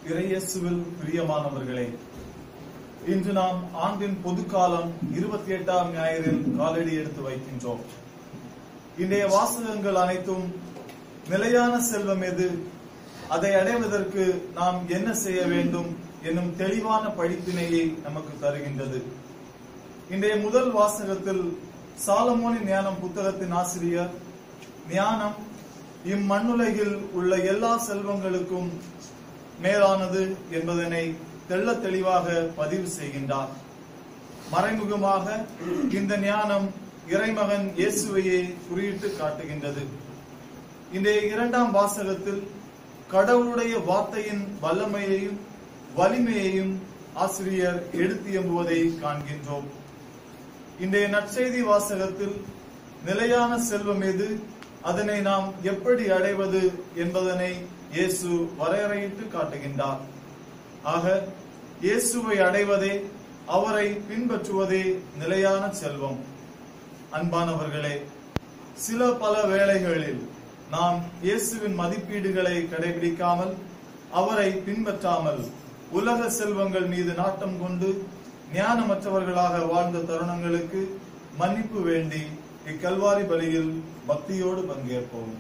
இறையேசுவில் பிரியமானவர்களே இன்று நாம் ஆண்டின் பொதுக்காலம் இருபத்தி எட்டாம் ஞாயிறில் காலடி எடுத்து வைக்கின்றோம் இன்றைய வாசகங்கள் அனைத்தும் நிலையான செல்வம் எது அதை அடைவதற்கு நாம் என்ன செய்ய வேண்டும் என்னும் தெளிவான படிப்பினையை நமக்கு தருகின்றது இன்றைய முதல் வாசகத்தில் சாலமோனின் ஞானம் புத்தகத்தின் ஆசிரியர் ஞானம் இம்மண்ணுலகில் உள்ள எல்லா செல்வங்களுக்கும் மேலானது என்பதனை தெள்ள தெளிவாக பதிவு செய்கின்றார் மறைமுகமாக இந்த ஞானம் இறைமகன் இயேசுவையே குறியிட்டு காட்டுகின்றது இன்றைய இரண்டாம் வாசகத்தில் கடவுளுடைய வார்த்தையின் வல்லமையையும் வலிமையையும் ஆசிரியர் எடுத்து எம்புவதை காண்கின்றோம் இன்றைய நற்செய்தி வாசகத்தில் நிலையான செல்வம் எது அதனை நாம் எப்படி அடைவது என்பதனை இயேசு வரையறையிட்டு காட்டுகின்றார் ஆக இயேசுவை அடைவதே அவரை பின்பற்றுவதே நிலையான செல்வம் அன்பானவர்களே சில பல வேளைகளில் நாம் இயேசுவின் மதிப்பீடுகளை கடைபிடிக்காமல் அவரை பின்பற்றாமல் உலக செல்வங்கள் மீது நாட்டம் கொண்டு ஞானமற்றவர்களாக வாழ்ந்த தருணங்களுக்கு மன்னிப்பு வேண்டி இக்கல்வாரி பலியில் பக்தியோடு பங்கேற்போம்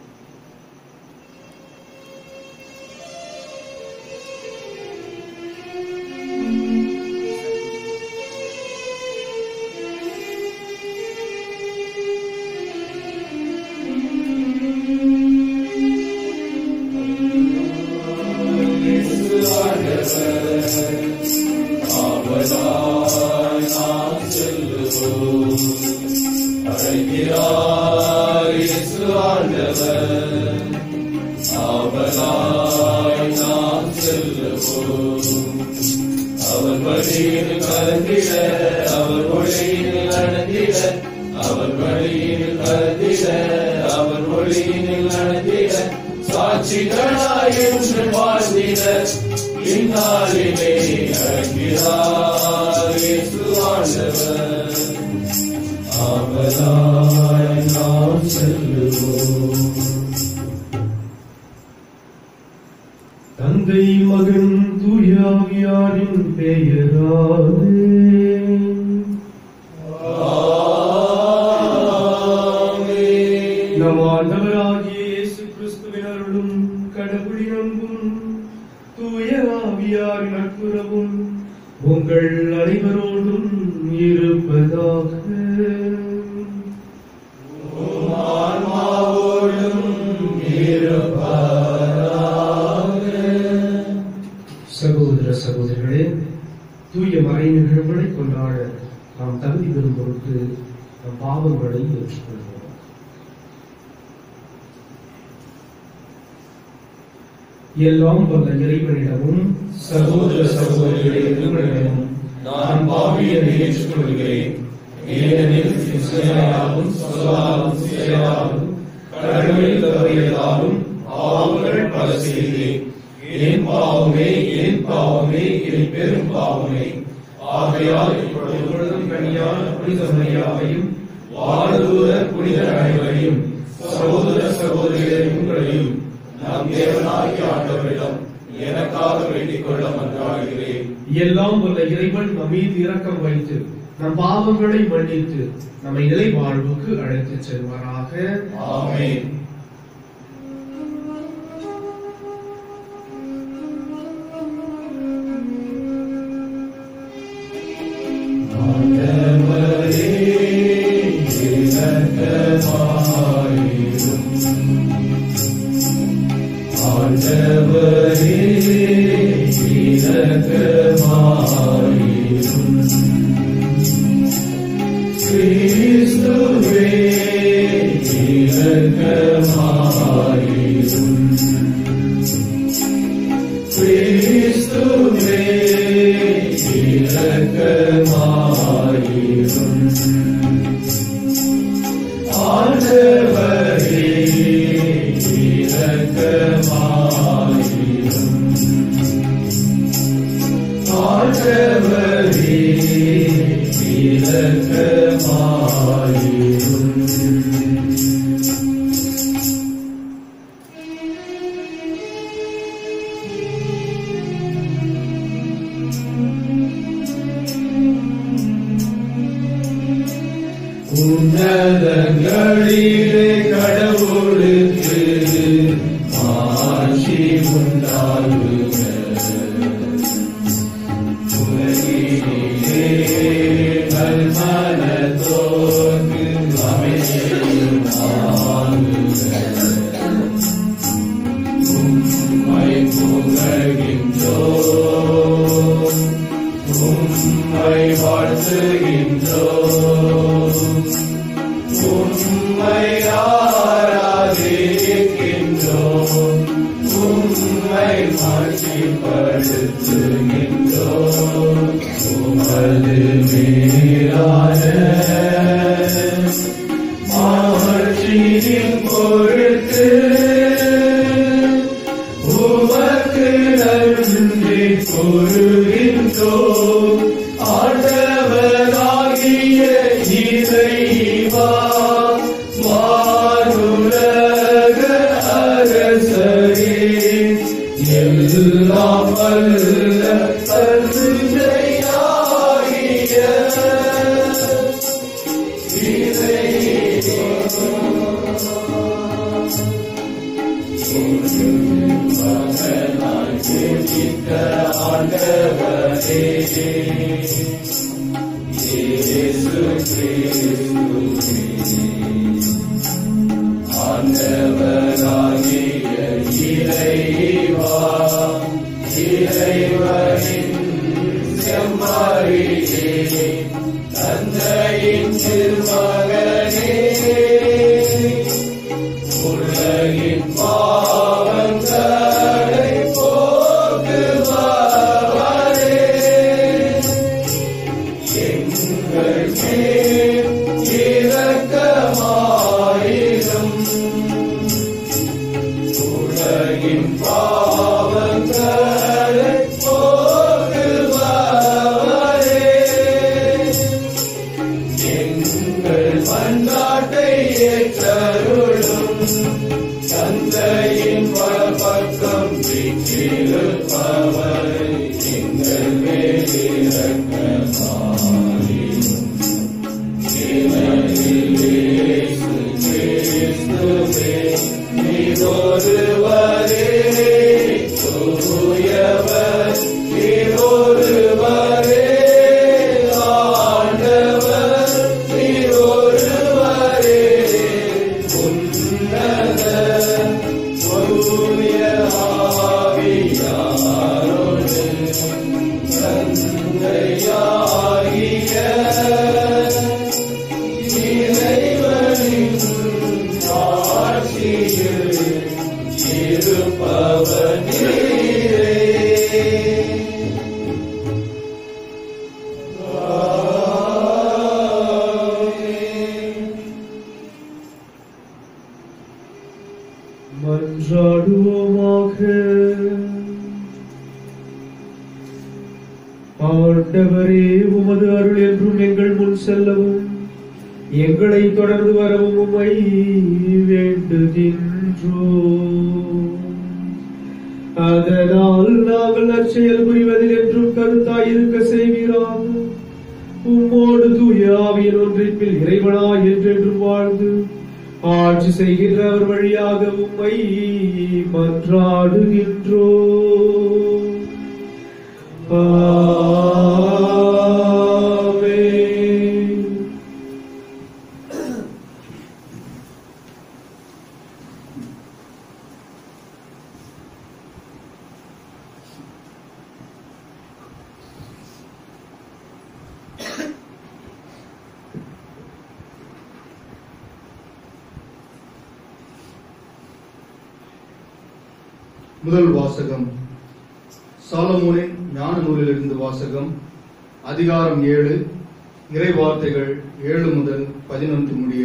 அவர் வழியில் கலந்திட அவர் ஒளியில் நடந்திட அவர் வழியில் கலந்திட அவர் ஒளியில் நடந்திட சாட்சிகளாய் என்று வாழ்ந்திட இந்நாளிலே அழைக்கிறார் இயேசு ஆண்டவர் அவராய் நாம் செல்லுவோம் தந்தை மகன் தூயாவியாரின் பெயராலே நம் ஆண்டவராகிய இயேசு கிறிஸ்துவின் அருளும் கடவுளின் அன்பும் தூய ஆவியாரின் நட்புறவும் உங்கள் அனைவரோடும் இருப்பதாக சகோதர சகோதரிகளே தூய மறை நிகழ்வுகளை கொண்டாட நாம் தகுதி பெறும் பொருட்டு நம் பாவங்களை ஏற்றுக்கொள்வோம் எல்லாம் வல்ல இறைவனிடமும் சகோதர சகோதரிகளே உங்களிடமும் நான் பாவி என்று ஏற்றுக்கொள்கிறேன் ஏனெனில் சிந்தனையாலும் சொல்லாலும் செயலாலும் கடவுளில் தவறியதாலும் பாவங்கள் பல செய்தேன் என் பாவமே என் பாவமே என் பெரும் பாவமே ஆகையால் இப்பொழுதும் கனியான புனித மரியாதையும் வாழ்தூர புனித அனைவரையும் சகோதர சகோதரிகளை உங்களையும் நம் தேவனாகிய ஆண்டவரிடம் எனக்காக வேண்டிக் கொள்ள மன்றாடுகிறேன் எல்லாம் வல்ல இறைவன் நம் மீது இரக்கம் வைத்து நம் பாவங்களை மன்னித்து நம்மை நிலை வாழ்வுக்கு அழைத்துச் செல்வாராக ஆமென் ஆண்டவரே இரக்கமாயிரும் ஆண்டவரே இரக்கமாயிரும் கிறிஸ்துவே இரக்கமாயிரும் கிறிஸ்துவே இரக்கமாயிரும் ஆண்டவரே இரக்கமாயிரும் ஆண்டவரே இரக்கமாயிரும் உன்னதங்களிலே கடவுளுக்கு ஆட்சி உண்டாகுக உலகிலே நல்மனத்தோர்க்கு அமைதியும் ஆகுக உம்மை புகழ்கின்றோம் உம்மை வாழ்த்துகின்றோம் உம்மை ஆராதிக்கின்றோம் உம்மை மாற்றிப்படுத்துகின்றோம் உமது மேலான மாற்றியின் பொருட்டு உமக்கு நன்றி கூறுகின்றோம் ஆண்டவராகிய இறைவா வானுலக அரசரே எல்லாம் வல்ல தந்தையாகிய ஆண்டவரே இயேசு கிறிஸ்துவே ஆண்டவராகிய இறைவா இறைவனின் செம்மாரியே தந்தையின் திருமகனே உலகின் பாவங்களை போக்குபவரே எங்கள் மேல் இரக்கமாயிரும் உலகின் பாவங்களை போக்குபவரே எங்கள் பண்பாட்டை ஏற்றருளும் தந்தையின் பக்கம் வீற்றிருப்பவர் எங்கள் மேலிறக்கமாயிரும் இறையிலேசு கிறிஸ்துவே, நீரொருவரே தூயவர், நீரொருவரே ஆண்டவர், நீரொருவரே உன்னத தூய ஆவியாரோடு தந்தையாகிய இறைவனின் ஆட்சியில் இருப்பவர் நீரே. மன்றாடுவோமாக ஆண்டவரே உமது அருள் என்றும் எங்கள் முன் செல்லவும் எங்களை தொடர்ந்து வரவும் உம்மை வேண்டுகின்றோம் அதனால் நாங்கள் நற்செயல் புரிவதில் என்றும் கருத்தாயிருக்க செய்வீராக உம்மோடு தூய ஆவியின் ஒன்றிப்பில் இறைவனாய் என்றென்றும் வாழ்ந்து ஆட்சி செய்கின்றவர் வழியாக உம்மை மன்றாடுகின்றோ முதல் வாசகம் சாலமோனின் ஞான நூலிலிருந்து வாசகம் அதிகாரம் ஏழு இறை வார்த்தைகள் ஏழு முதல் பதினொன்று முடிய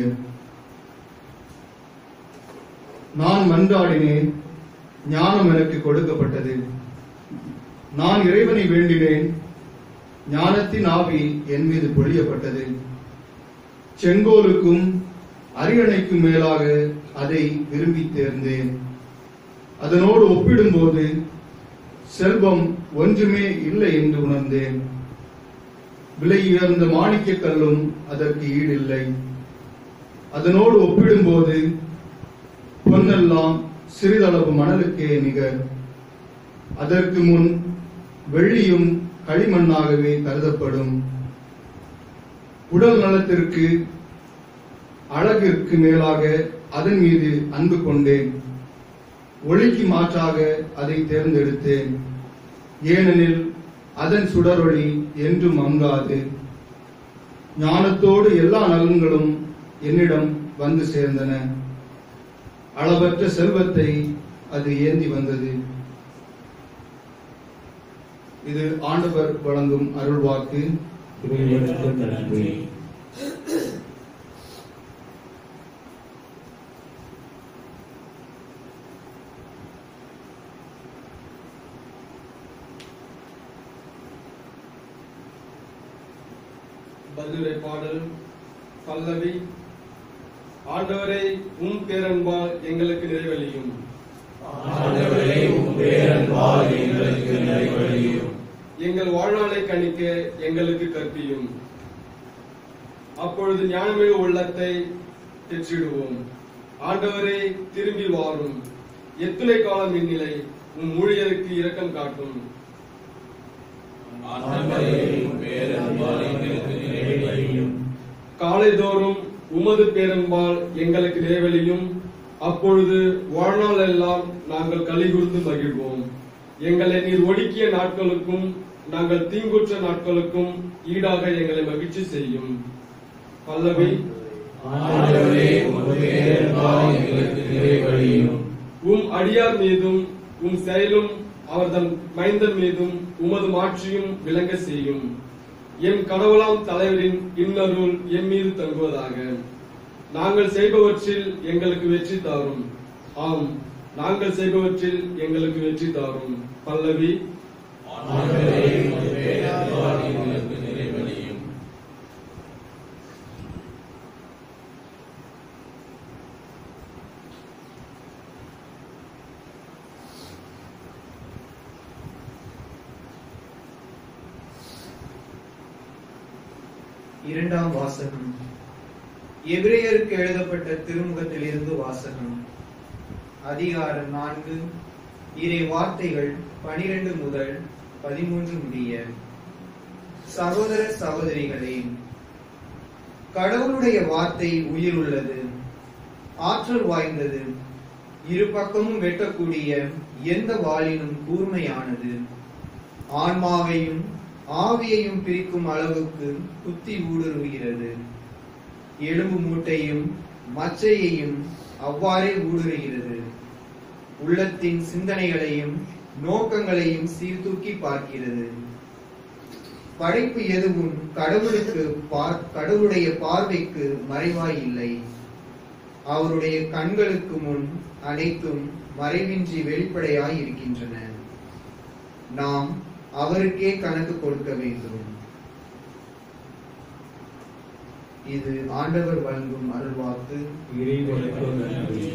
நான் மன்றாடினேன் ஞானம் எனக்கு கொடுக்கப்பட்டது நான் இறைவனை வேண்டினேன் ஞானத்தின் ஆவி என் மீது பொழியப்பட்டது செங்கோலுக்கும் அரியணைக்கும் மேலாக அதை விரும்பி தேர்ந்தேன் அதனோடு ஒப்பிடும்போது செல்வம் ஒன்றுமே இல்லை என்று உணர்ந்தேன் விலை உயர்ந்த மாணிக்கக் கல்லும் அதற்கு ஈடில்லை அதனோடு ஒப்பிடும்போது பொன்னெல்லாம் சிறிதளவு மணலுக்கே நிகர் அதற்கு முன் வெள்ளியும் களிமண்ணாகவே கருதப்படும் உடல் நலத்திற்கு அழகிற்கு மேலாக அதன் மீது அன்பு கொண்டேன் ஒளிக்கு மாற்றாக அதை தேர்ந்தெடுத்தேன் ஏனெனில் அதன் சுடரொளி என்றும் மங்காது ஞானத்தோடு எல்லா நலன்களும் என்னிடம் வந்து சேர்ந்தன அளவற்ற செல்வத்தை அது ஏந்தி வந்தது இது ஆண்டவர் வழங்கும் அருள்வாக்கு இறைவனுக்கு நன்றி பதிலுரை பாடல் பல்லவி ஆண்டவரை உம் பேரன்பால் எங்களுக்கு நிறைவழியும் ஆண்டவரே உம் பேரன்பால் எங்களுக்கு நிறைவழியும் எங்கள் வாழ்நாளை கணிக்க எங்களுக்கு கற்பியும் அப்பொழுது ஞானமிகு உள்ளத்தை பெற்றிடுவோம் ஆண்டவரே திரும்பி வாரும் எத்துணை காலம் இந்நிலை உம் ஊழியருக்கு இரக்கம் காட்டும் ஆண்டவரே உம் பேரன்பால் எங்களுக்கு நிறைவழியும் காலைதோறும் உமது பேரன்பால் எங்களுக்கு நிறைவழியும் அப்பொழுது வாழ்நாள் எல்லாம் நாங்கள் கலிகுர்ந்து மகிழ்வோம் எங்களை நீர் ஒடுக்கிய நாட்களுக்கும் நாங்கள் தீங்குற்ற நாட்களுக்கும் ஈடாக எங்களை மகிழ்ச்சி செய்யும் பல்லவி ஆண்டவரே உம் பேரன்பால் எங்களுக்கு நிறைவழியும் உம் அடியார் மீதும் உம் செயலும் அவர்தம் மைந்தன் மீதும் உமது மாட்சியும் விளங்க செய்யும் எம் கடவுளாம் தலைவரின் இன்னருள் எம் மீது தங்குவதாக நாங்கள் செய்பவற்றில் எங்களுக்கு வெற்றி தாரும் ஆம் நாங்கள் செய்பவற்றில் எங்களுக்கு வெற்றி தாரும் பல்லவி ஆண்டவரே உம் பேரன்பால் எங்களுக்கு நிறைவழியும் இரண்டாம் வாசகம் எபிரேயருக்கு எழுதப்பட்ட திருமுகத்திலிருந்து வாசகம் அதிகாரம் நான்கு இறை வார்த்தைகள் பனிரெண்டு முதல் பதிமூன்று முடிய சகோதர சகோதரிகளே கடவுளுடைய வார்த்தை உயிர் உள்ளது ஆற்றல் வாய்ந்தது இரு பக்கமும் வெட்டக்கூடிய எந்த வாளினும் கூர்மையானது ஆன்மாவையும் ஆவியையும் பிரிக்கும் அளவுக்கு குத்தி ஊடுருவுகிறது எலும்பு மூட்டையும் மச்சையையும் அவ்வாறே ஊடுருகிறது உள்ளத்தின் சிந்தனைகளையும் நோக்கங்களையும் சீர்தூக்கி பார்க்கிறது படைப்பு எதுவும் கடவுளுக்கு பார்- கடவுளுடைய பார்வைக்கு மறைவாய் இல்லை அவருடைய கண்களுக்கு முன் அனைத்தும் மறைவின்றி வெளிப்படையாய் இருக்கின்றன நாம் அவருக்கே கணக்கு கொடுக்க வேண்டும் இது ஆண்டவர் வழங்கும் அருள்வாக்கு இறைவனுக்கு நன்றி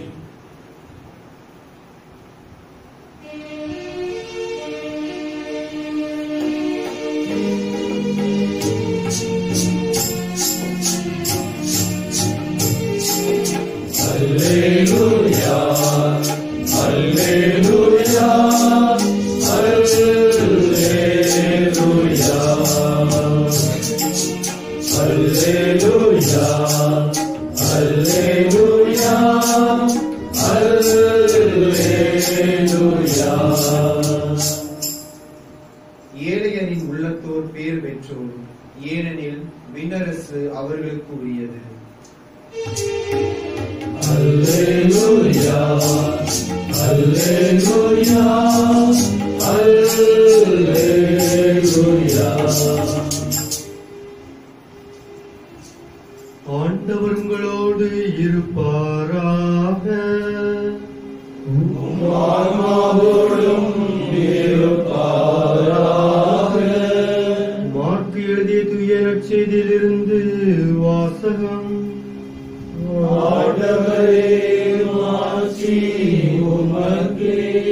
அல்லேலூயா அல்லேலூயா அல்லேலூயா அல்லேலூயா அல்லேலூயா அல்லேலூயா ஏழையரின் உள்ளத்தோர் பேர் பெற்றோர் ஏனெனில் விண்ணரசு அவர்களுக்கு உரியது Alleluia, Alleluia, Alleluia. ஆண்டவர் உங்களோடு இருப்பாராக ஆன்மாவோடும் இருப்பாராக. மார்க்கு எழுதிய தூய நற்செய்தியிலிருந்து வாசகம் ஆண்டவரே மாட்சி உமக்கே.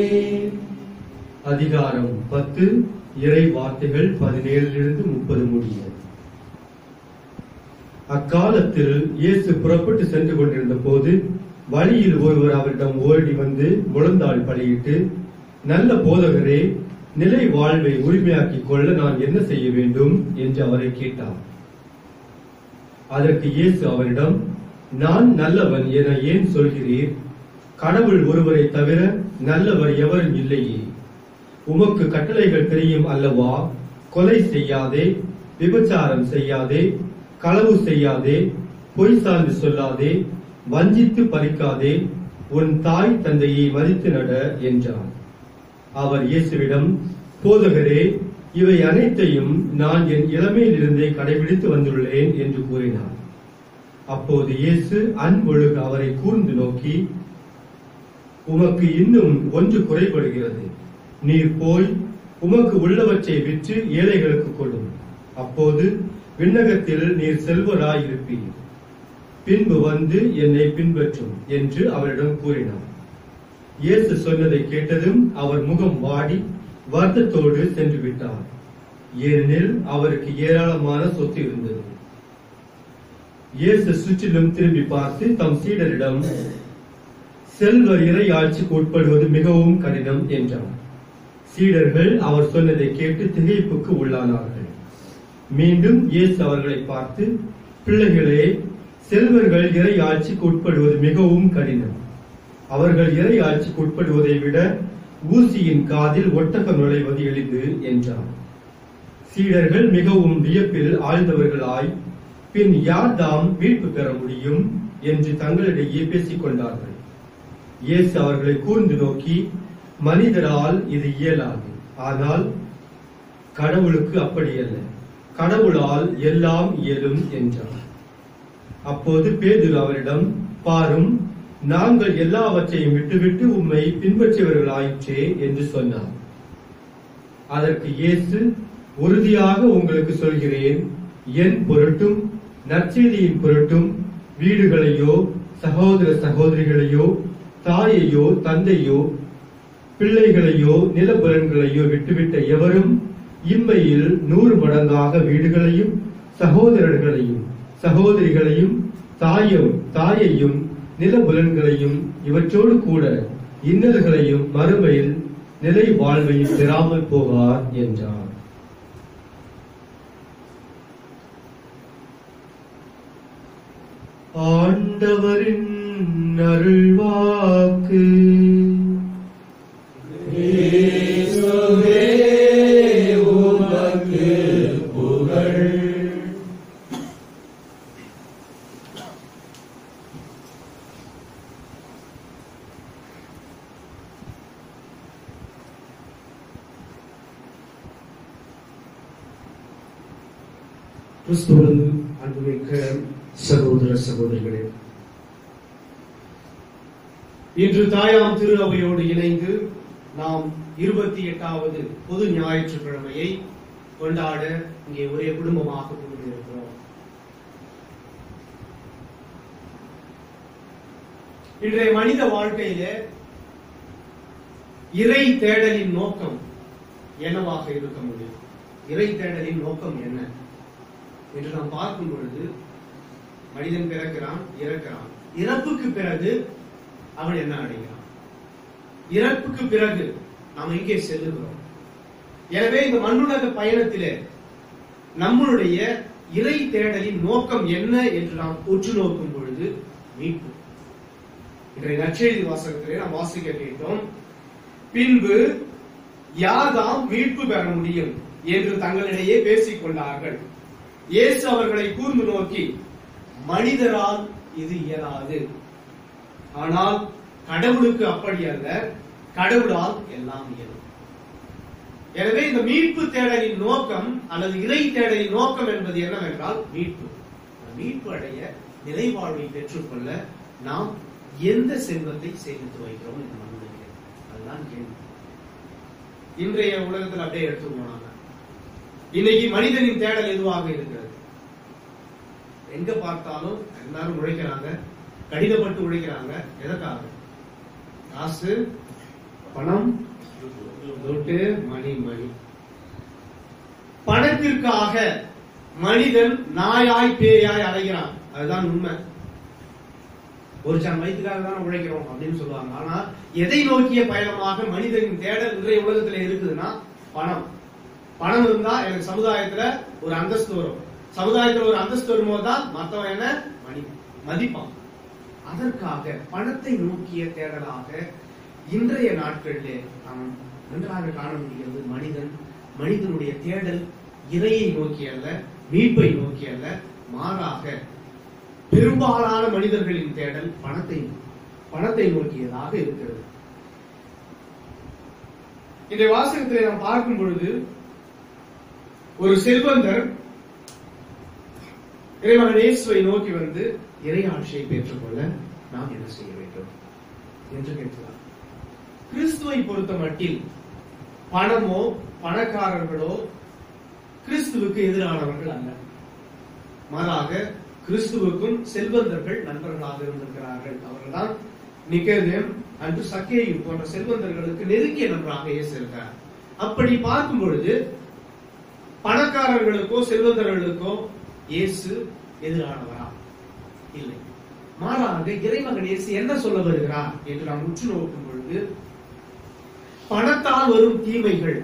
அதிகாரம் பத்து இறை வார்த்தைகள் பதினேழிலிருந்து முப்பது முடிய அக்காலத்தில் இயேசு புறப்பட்டு சென்று கொண்டிருந்த போது வழியில் ஒருவர் அவரிடம் ஓடி வந்து முழந்தாள் பலியிட்டு நல்ல போதகரே நிலை வாழ்வை உரிமையாக்கிக் கொள்ள நான் என்ன செய்ய வேண்டும் என்று அவரை கேட்டார் அதற்கு இயேசு அவரிடம் நான் நல்லவன் என ஏன் சொல்கிறீர் கடவுள் ஒருவரை தவிர நல்லவர் எவரும் இல்லையே உமக்கு கட்டளைகள் தெரியும் அல்லவா கொலை செய்யாதே விபச்சாரம் செய்யாதே களவு செய்யாதே பொய் சார்ந்து சொல்லாதே வஞ்சித்து பறிக்காதே உன் தாய் தந்தையை மதித்து நட என்றார் அவர் இயேசுவிடம் போதகரே இவை அனைத்தையும் நான் என் இளமையிலிருந்தே கடைபிடித்து வந்துள்ளேன் என்று கூறினார் அப்போது இயேசு அன்பொழுகு அவரை கூர்ந்து நோக்கி உமக்கு இன்னும் ஒன்று குறைபடுகிறது நீர் போய் உமக்கு உள்ளவற்றை விற்று ஏழைகளுக்கு கொடும் அப்போது விண்ணகத்தில் நீர் செல்வராய் இருப்பீர் பின்பு வந்து என்னை பின்பற்றும் என்று அவரிடம் கூறினார் இயேசு சொன்னதை கேட்டதும் அவர் முகம் வாடி வருத்தத்தோடு சென்று விட்டார் ஏனெனில் அவருக்கு ஏராளமான சொத்து இருந்தது இயேசு சுற்றிலும் திரும்பி பார்த்து தம் சீடரிடம் செல்வர் இறை ஆட்சிக்கு உட்படுவது மிகவும் கடினம் என்றார் சீடர்கள் அவர் சொன்னதை கேட்டு திகைப்புக்கு உள்ளானார்கள் மீண்டும் இயேசு அவர்களை பார்த்து பிள்ளைகளே செல்வர்கள் இறை ஆட்சிக்கு உட்படுவது மிகவும் கடினம் அவர்கள் இறை ஆட்சிக்கு உட்படுவதை விட ஊசியின் காதில் ஒட்டகம் நுழைவது எளிது என்றார் சீடர்கள் மிகவும் வியப்பில் ஆழ்ந்தவர்களாய் பின் யார் தாம் மீட்பு பெற முடியும் என்று தங்களிடையே பேசிக் கொண்டார்கள் இயேசு அவர்களை கூர்ந்து நோக்கி மனிதரால் இது இயலாது ஆனால் கடவுளுக்கு அப்படியல்ல கடவுளால் எல்லாம் இயலும் என்றார் அப்போது பேதுரு அவரிடம் பாரும் நாங்கள் எல்லாவற்றையும் விட்டுவிட்டு உம்மை பின்பற்றியவர்களாயிற்றே என்று சொன்னார் அதற்கு இயேசு உறுதியாக உங்களுக்கு சொல்கிறேன் என் பொருட்டும் நற்செய்தியின் பொருட்டும் வீடுகளையோ சகோதர சகோதரிகளையோ தாயையோ தந்தையோ பிள்ளைகளையோ நிலபுலன்களையோ விட்டுவிட்ட எவரும் இம்மையில் நூறு மடங்காக வீடுகளையும் சகோதரர்களையும் சகோதரிகளையும் தாயும் தாயையும் நிலபுலன்களையும் இவற்றோடு கூட இன்னல்களையும் மறுமையில் நிலை வாழ்வையும் பெறாமல் போகார் என்றார் ஆண்டவரின் அருள்வாக்கு இயேசுவே உமக்கு புகழ் கிறிஸ்துவன் அன்புமிக்க சகோதர சகோதரிகளே இன்று தாயாம் திரு அவையோடு இணைந்து நாம் இருபத்தி எட்டாவது பொது ஞாயிற்றுக்கிழமையை கொண்டாட இங்கே ஒரே குடும்பமாக கொண்டிருக்கிறோம் இன்றைய மனித வாழ்க்கையில இறை தேடலின் நோக்கம் என்னவாக இருக்க முடியும் இறை தேடலின் நோக்கம் என்ன என்று நாம் பார்க்கும் பொழுது மனிதன் பிறக்கிறான் இறக்கிறான் இறப்புக்கு பிறகு அவன் என்ன அடைகிறான் இறப்புக்கு பிறகு நாம் எங்கே செல்லுகிறோம் எனவே இந்த மண்ணுலக பயணத்திலே நம்மளுடைய இறை தேடலின் நோக்கம் என்ன என்று நாம் உற்று நோக்கும் பொழுது மீட்பு இன்றைய நற்செய்தி வாசகத்திலே நாம் வாசிக்க கேட்டோம் பின்பு யார்தாம் மீட்பு பெற முடியும் என்று தங்களிடையே பேசிக் கொண்டார்கள் இயேசு அவர்களை கூர்ந்து நோக்கி மனிதரால் இது இயலாது ஆனால் கடவுளுக்கு அப்படி அல்ல கடவுளால் எல்லாம் இயலும் எனவே இந்த மீட்பு தேடலின் நோக்கம் அல்லது இறை தேடலின் நோக்கம் என்பது என்னவென்றால் மீட்பு அந்த மீட்பு அடைய நிலைவாழ்வை பெற்றுக்கொள்ள நாம் எந்த செல்வத்தை சேமித்து வைக்கிறோம் இந்த மண்ணுலகில் அதுதான் கேள்வி இன்றைய உலகத்தில் அப்படியே எடுத்து போனாங்க இன்னைக்கு மனிதனின் தேடல் எதுவாக இருக்கிறது எங்க பார்த்தாலும் எல்லாரும் உழைக்கிறாங்க கடிதப்பட்டு உழைக்கிறாங்க எதற்காக காசு பணம் துட்டு மணி மணி பணத்திற்காக மனிதன் நாயாய் பேயாய் அலைகிறான் அதுதான் உண்மை ஒரு சான் வயிற்றுக்காக தான் உழைக்கிறோம் அப்படின்னு சொல்லுவாங்க ஆனா எதை நோக்கிய பயணமாக மனிதனின் தேடல் இன்றைய உலகத்துல இருக்குதுன்னா பணம் பணம் இருந்தா எனக்கு சமுதாயத்துல ஒரு அந்தஸ்து வரும் சமுதாயத்துல ஒரு அந்தஸ்து வரும்போது தான் மத்தவன் என்ன மதி- மதிப்பான் அதற்காக பணத்தை நோக்கிய தேடலாக இன்றைய நாட்களிலே நாம் நன்றாக காண முடிகிறது மனிதன் மனிதனுடைய தேடல் இறையை நோக்கி அல்ல மீட்பை நோக்கி அல்ல மாறாக பெரும்பாலான மனிதர்களின் தேடல் பணத்தை பணத்தை நோக்கியதாக இருக்கிறது இன்றைய வாசகத்தை நாம் பார்க்கும் பொழுது ஒரு செல்வந்தர் இறைமகன் இயேசுவை நோக்கி வந்து இறையாட்சியை பெற்றுக்கொள்ள நாம் என்ன செய்ய வேண்டும் என்று கேட்கிறார் கிறிஸ்துவை பொறுத்த மட்டில் பணமோ பணக்காரர்களோ கிறிஸ்துவுக்கு எதிரானவர்கள் அல்ல மாறாக கிறிஸ்துவுக்கும் செல்வந்தர்கள் நண்பர்களாக இருந்திருக்கிறார்கள் அவர்கள்தான் நிக்கேதேம் அன்று சக்கேயு போன்ற செல்வந்தர்களுக்கு நெருங்கிய நண்பராக இயேசு இருக்கிறார் அப்படி பார்க்கும் பொழுது பணக்காரர்களுக்கோ செல்வந்தர்களுக்கோ இயேசு எதிரானவரா இல்லை மாறாக இறைமகன் இயேசு என்ன சொல்ல வருகிறார் என்று நாம் உற்று நோக்கும் பொழுது பணத்தால் வரும் தீமைகள்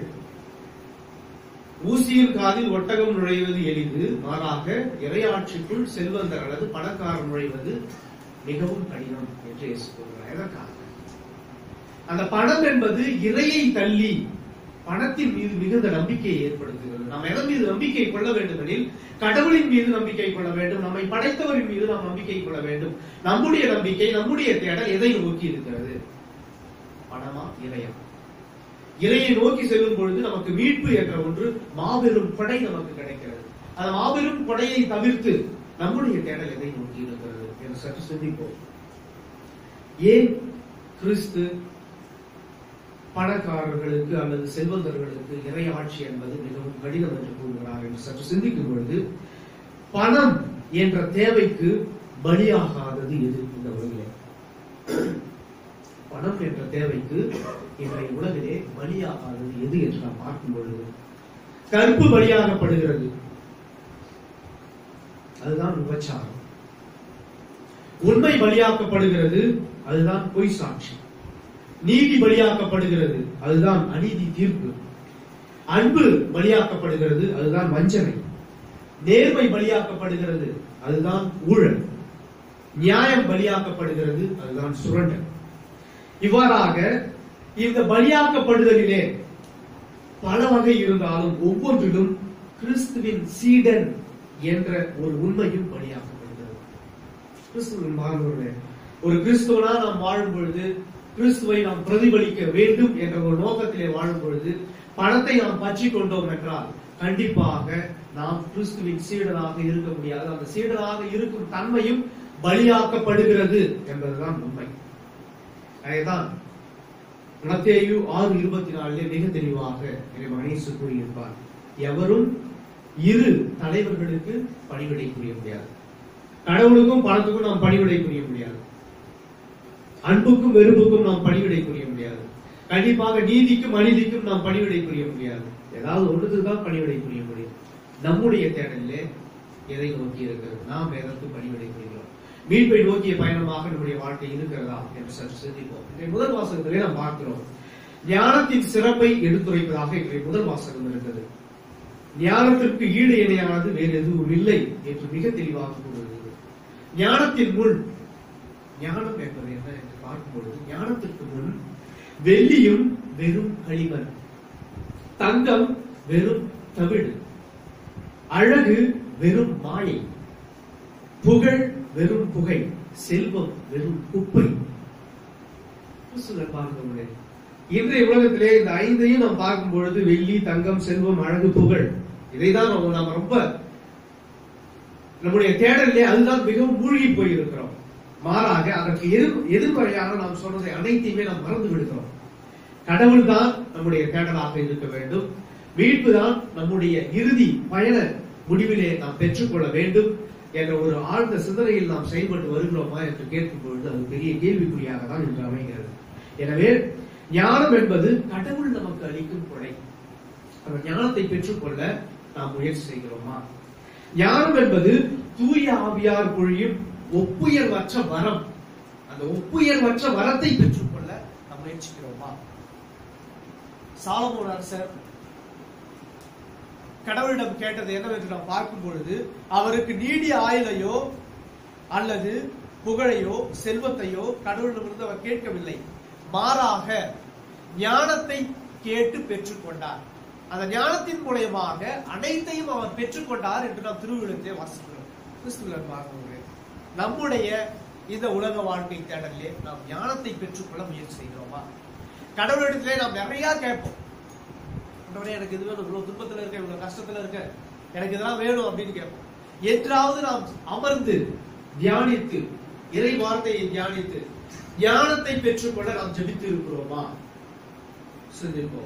ஊசியின் காதில் ஒட்டகம் நுழைவது எளிது மாறாக இறையாட்சிக்குள் செல்வந்தர் அல்லது பணக்காரர் நுழைவது மிகவும் கடினம் என்று இயேசு கூறுகிறார் எதற்காக அந்த பணம் என்பது இறையை தள்ளி பணத்தின் மீது மிகுந்த நம்பிக்கையை ஏற்படுத்துகிறது நாம் எதன் மீது நம்பிக்கை கொள்ள வேண்டும் எனில் கடவுளின் மீது நம்பிக்கை கொள்ள வேண்டும் நம்மை படைத்தவரின் மீது நாம் நம்பிக்கை கொள்ள வேண்டும் நம்முடைய நம்பிக்கை நம்முடைய தேடல் எதை நோக்கி இருக்கிறது பணமா இறையா இறையை நோக்கி செல்லும் பொழுது நமக்கு மீட்பு என்ற ஒன்று மாபெரும் கொடை நமக்கு கிடைக்கிறது அந்த மாபெரும் கொடையை தவிர்த்து நம்முடைய தேடல் எதை நோக்கி இருக்கிறது என்று சற்று சிந்திப்போம் ஏன் கிறிஸ்து பணக்காரர்களுக்கு அல்லது செல்வந்தர்களுக்கு இறையாட்சி என்பது மிகவும் கடினம் என்று கூறுகிறார் என்று சற்று சிந்திக்கும் பொழுது பணம் என்ற தேவைக்கு பலியாகாதது எது இந்த உலகிலே பணம் என்ற தேவைக்கு இன்றைய உலகிலே பலியாகாதது எது என்று நாம் பார்க்கும் பொழுது கற்பு பலியாகப்படுகிறது அதுதான் விபச்சாரம் உண்மை பலியாக்கப்படுகிறது அதுதான் பொய் சாட்சி நீதி பலியாக்கப்படுகிறது அதுதான் அநீதி தீர்ப்பு அன்பு பலியாக்கப்படுகிறது அதுதான் வஞ்சனை நேர்மை பலியாக்கப்படுகிறது அதுதான் ஊழல் நியாயம் பலியாக்கப்படுகிறது அதுதான் சுரண்டல் இவ்வாறாக இந்த பலியாக்கப்படுதலிலே பல வகை இருந்தாலும் ஒவ்வொன்றிலும் கிறிஸ்துவின் சீடன் என்ற ஒரு உண்மையும் பலியாக்கப்படுகிறது கிறிஸ்துவின் மாணவர்களே ஒரு கிறிஸ்துவனா நாம் வாழும் பொழுது கிறிஸ்துவை நாம் பிரதிபலிக்க வேண்டும் என்ற ஒரு நோக்கத்திலே வாழும் பொழுது பணத்தை நாம் பற்றி கொண்டோம் என்றால் கண்டிப்பாக நாம் கிறிஸ்துவின் சீடனாக இருக்க முடியாது அந்த சீடனாக இருக்கும் தன்மையும் பலியாக்கப்படுகிறது என்பதுதான் உண்மை அதேதான் மத்தேயு ஆறு இருபத்தி நாலிலே மிக தெளிவாக மகனேசு கூறியிருப்பார் எவரும் இரு தலைவர்களுக்கு பணிவிடை புரிய முடியாது கடவுளுக்கும் பணத்துக்கும் நாம் பணிவிடை புரிய முடியாது அன்புக்கும் வெறுப்புக்கும் நாம் பணிவிடை புரிய முடியாது கண்டிப்பாக நீதிக்கும் அநீதிக்கும் நாம் பணிவிடை புரிய முடியாது ஏதாவது ஒன்றுக்கு தான் பணிவிடை புரிய முடியும் நம்முடைய தேடலிலே எதை நோக்கி இருக்கிறது நாம் எதற்கு பணிவிடை புரிகிறோம் மீட்பை நோக்கிய பயணமாக நம்முடைய வாழ்க்கை இருக்கிறதா என்று சற்று சிந்திப்போம் இன்றைய முதல் வாசகத்திலே நாம் பார்க்கிறோம் ஞானத்தின் சிறப்பை எடுத்துரைப்பதாக இன்றைய முதல் வாசகம் இருக்கிறது ஞானத்திற்கு ஈடு இணையானது வேறு எதுவும் இல்லை என்று மிக தெளிவாக கூறுகிறது ஞானத்தின் முன் ஞானம் என்பது என்ன என்று பார்க்கும்பொழுது ஞானத்திற்கு முன் வெள்ளியும் வெறும் களிமண் தங்கம் வெறும் தவிடு அழகு வெறும் மாயை புகழ் வெறும் புகை செல்வம் வெறும் குப்பை கிறிஸ்துவர் பார்க்கிறவர்களே, இன்றைய உலகத்திலே இந்த ஐந்தையும் நாம் பார்க்கும் பொழுது வெள்ளி தங்கம் செல்வம் அழகு புகழ் இதைதான் நம்ம நாம ரொம்ப நம்முடைய தேடலிலே அதுதான் மிகவும் மூழ்கி போயிருக்கிறோம் மாறாக அதற்கு எதிர் எதிர்மறையாக நாம் சொன்னதை அனைத்தையுமே நாம் மறந்து விடுகிறோம் கடவுள் தான் நம்முடைய தேடலாக இருக்க வேண்டும் மீட்பு தான் நம்முடைய இறுதி பயண முடிவிலே நாம் பெற்றுக்கொள்ள வேண்டும் என்ற ஒரு ஆழ்ந்த சிந்தனையில் நாம் செயல்பட்டு வருகிறோமா என்று கேட்கும் பொழுது அது பெரிய கேள்விக்குறியாக தான் இன்று அமைகிறது எனவே ஞானம் என்பது கடவுள் நமக்கு அளிக்கும் கொடை அந்த ஞானத்தை பெற்றுக்கொள்ள நாம் முயற்சி செய்கிறோமா ஞானம் என்பது தூய ஆவியார் பொழியும் ஒப்புயர்வற்ற வரம் அந்த ஒப்புயர்வற்ற வரத்தை பெற்றுக்கொள்ள நாம் முயற்சிக்கிறோமா சாலமோன் அரசர் கடவுளிடம் கேட்டது என்னவென்று நாம் பார்க்கும் பொழுது அவருக்கு நீடிய ஆயுளையோ அல்லது புகழையோ செல்வத்தையோ கடவுளிடமிருந்து அவர் கேட்கவில்லை மாறாக ஞானத்தை கேட்டு பெற்றுக்கொண்டார் அந்த ஞானத்தின் மூலயமாக அனைத்தையும் அவர் பெற்றுக்கொண்டார் என்று நாம் திருவிழத்தை வாசிக்கிறோம் கிறிஸ்துவர் பார்க்கிறோம் நம்முடைய இந்த உலக வாழ்க்கை தேடலிலே நாம் ஞானத்தை பெற்றுக்கொள்ள முயற்சி செய்கிறோமா கடவுளிடத்திலே நாம் நிறைய கேட்போம் ஆண்டவரே எனக்கு இது வேணும் இவ்வளவு துன்பத்துல இருக்க இவ்வளவு கஷ்டத்துல இருக்க எனக்கு இதெல்லாம் வேணும் அப்படின்னு கேட்போம் என்றாவது நாம் அமர்ந்து தியானித்து இறை வார்த்தையை தியானித்து ஞானத்தை பெற்றுக்கொள்ள நாம் ஜெபித்து இருக்கிறோமா சிந்திப்போம்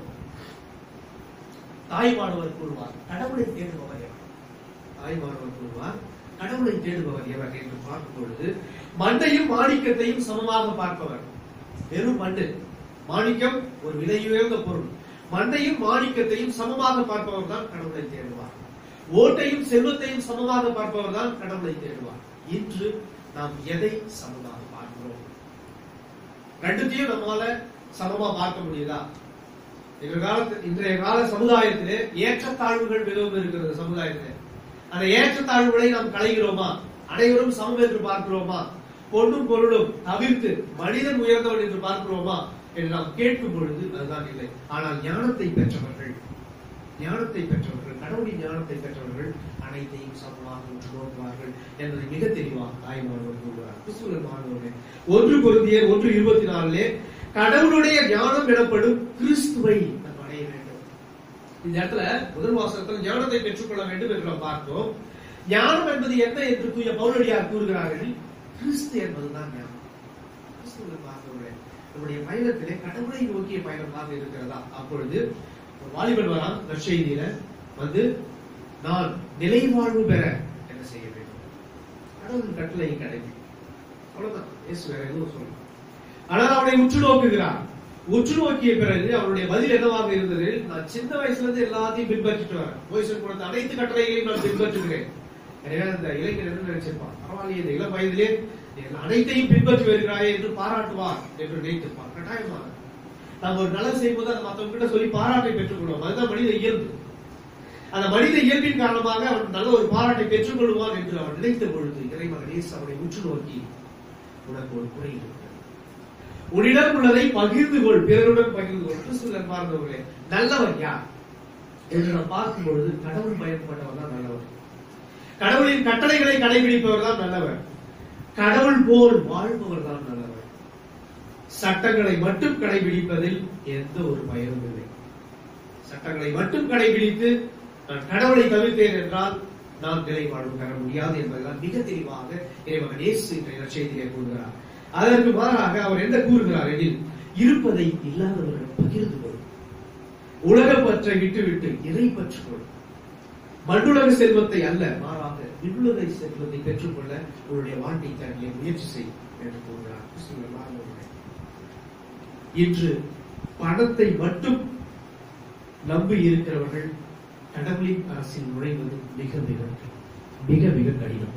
தாய்மானவர் கூறுவார் கடவுளை தேடுபவர் எவர் தாய்மானவர் கூறுவார் கடவுளை தேடுபவர் எவர் என்று பார்க்கும் பொழுது மண்ணையும் மாணிக்கத்தையும் சமமாக பார்ப்பவர் வெறும் மண்ணு மாணிக்கம் ஒரு விலையுயர்ந்த பொருள் மண்ணையும் மாணிக்கத்தையும் சமமாக பார்ப்பவர் தான் கடவுளை தேடுவார் ஓட்டையும் செல்வத்தையும் சமமாக பார்ப்பவர் தான் கடவுளை தேடுவார் இன்று நாம் எதை சமமாக பார்க்கிறோம் ரெண்டுத்தையும் நம்மால சமமா பார்க்க முடியுதா இன்றைய காலத்து இன்றைய கால சமுதாயத்திலே ஏற்றத்தாழ்வுகள் மிகவும் இருக்கிறது சமுதாயத்திலே அந்த ஏற்றத்தாழ்வுகளை நாம் களைகிறோமா அனைவரும் சமம் என்று பார்க்கிறோமா பொண்ணும் பொருளும் தவிர்த்து மனிதன் உயர்ந்தவன் என்று பார்க்கிறோமா என்று நாம் கேட்கும் பொழுது அதுதான் இல்லை ஆனால் ஞானத்தை பெற்றவர்கள் ஞானத்தை பெற்றவர்கள் கடவுளின் ஞானத்தை பெற்றவர்கள் அனைத்தையும் சமமாக உற்று நோக்குவார்கள் என்பதை மிக தெளிவாக தாய்மானவர் கூறுகிறார் கிறிஸ்துவ மாணவர்களே ஒன்று பொருந்தியர் ஒன்று இருபத்தி நாலுலே கடவுளுடைய ஞானம் எனப்படும் கிறிஸ்துவை நாம் அடைய வேண்டும் இந்த இடத்துல முதல் வாசகத்தில் ஞானத்தை பெற்றுக்கொள்ள வேண்டும் என்று நாம் பார்த்தோம் ஞானம் என்பது என்ன என்று தூய பவுலடியார் கூறுகிறார்கள் கிறிஸ்து என்பதுதான் ஞானம் கிறிஸ்துவை பார்த்தவர்களே நம்முடைய பயணத்திலே கடவுளை நோக்கிய பயணமாக இருக்கிறதா அப்பொழுது ஒரு வாலிபன் வரான் நற்செய்தியில வந்து நான் நிலை வாழ்வு பெற என்ன செய்ய வேண்டும் கடவுள் கட்டளை கடைபி அவ்வளவுதான் இயேசு வேற எதுவும் சொல்ல ஆனால் அவனை உற்று நோக்குகிறார் உற்று நோக்கிய பிறகு அவருடைய பதில் என்னவாக இருந்தது நான் சின்ன வயசுல இருந்து எல்லாத்தையும் பின்பற்றிட்டு வரேன் மோசன் கொடுத்த அனைத்து கட்டளைகளையும் நான் பின்பற்றுகிறேன் எனவே அந்த இளைஞர் என்ன நினைச்சிருப்பான் பரவாயில்லையே இந்த இளம் வயதிலே நீ அனைத்தையும் பின்பற்றி வருகிறாயே என்று பாராட்டுவார் என்று நினைத்திருப்பார் கட்டாயமாக நம்ம ஒரு நல்லது செய்யும்போது அதை மற்றவங்க கிட்ட சொல்லி பாராட்டை பெற்றுக்கொள்வோம் அதுதான் மனித இயல்பு அந்த மனித இயல்பின் காரணமாக அவன் நல்ல ஒரு பாராட்டை பெற்றுக் கொள்வான் என்று அவன் நினைத்த பொழுது இறைமகன் இயேசு அவனை உற்று நோக்கி உனக்கு ஒரு குறை இருக்கிறது உன்னிடம் உள்ளதை பகிர்ந்து கொள் பிறருடன் பகிர்ந்து கொள் கிறிஸ்துவன் பார்ந்தவர்களே நல்லவன் யார் என்று நாம் பார்க்கும் பொழுது கடவுள் பயன்பட்டவர் தான் நல்லவர் கடவுளின் கட்டளைகளை கடைபிடிப்பவர் தான் நல்லவர் கடவுள் போல் வாழ்பவர் தான் நல்லவர் சட்டங்களை மட்டும் கடைபிடிப்பதில் எந்த ஒரு பயனும் இல்லை சட்டங்களை மட்டும் கடைபிடித்து நான் கடவுளை தவிர்த்தேன் என்றால் நான் நிலை வாழ்வு பெற முடியாது என்பதெல்லாம் மிக தெளிவாக இறைவன் இயேசு இன்றைய நற்செய்தியிலே கூறுகிறார் அதற்கு மாறாக அவர் என்ன கூறுகிறார் எனில் இருப்பதை இல்லாதவர்கள் பகிர்ந்து கொள் உலக பற்றை விட்டுவிட்டு இறை பற்றுக்கொள் மண்ணுலக செல்வத்தை அல்ல மாறாக விண்ணுலக செல்வத்தை பெற்றுக்கொள்ள உன்னுடைய வாழ்க்கை தன்னை முயற்சி செய் என்று கூறுகிறார் கிறிஸ்துவின் மாணவர்களே. இன்று பணத்தை மட்டும் நம்பி இருக்கிறவர்கள் கடவுளின் அரசில் நுழைவது மிக மிக மிக மிக கடினம்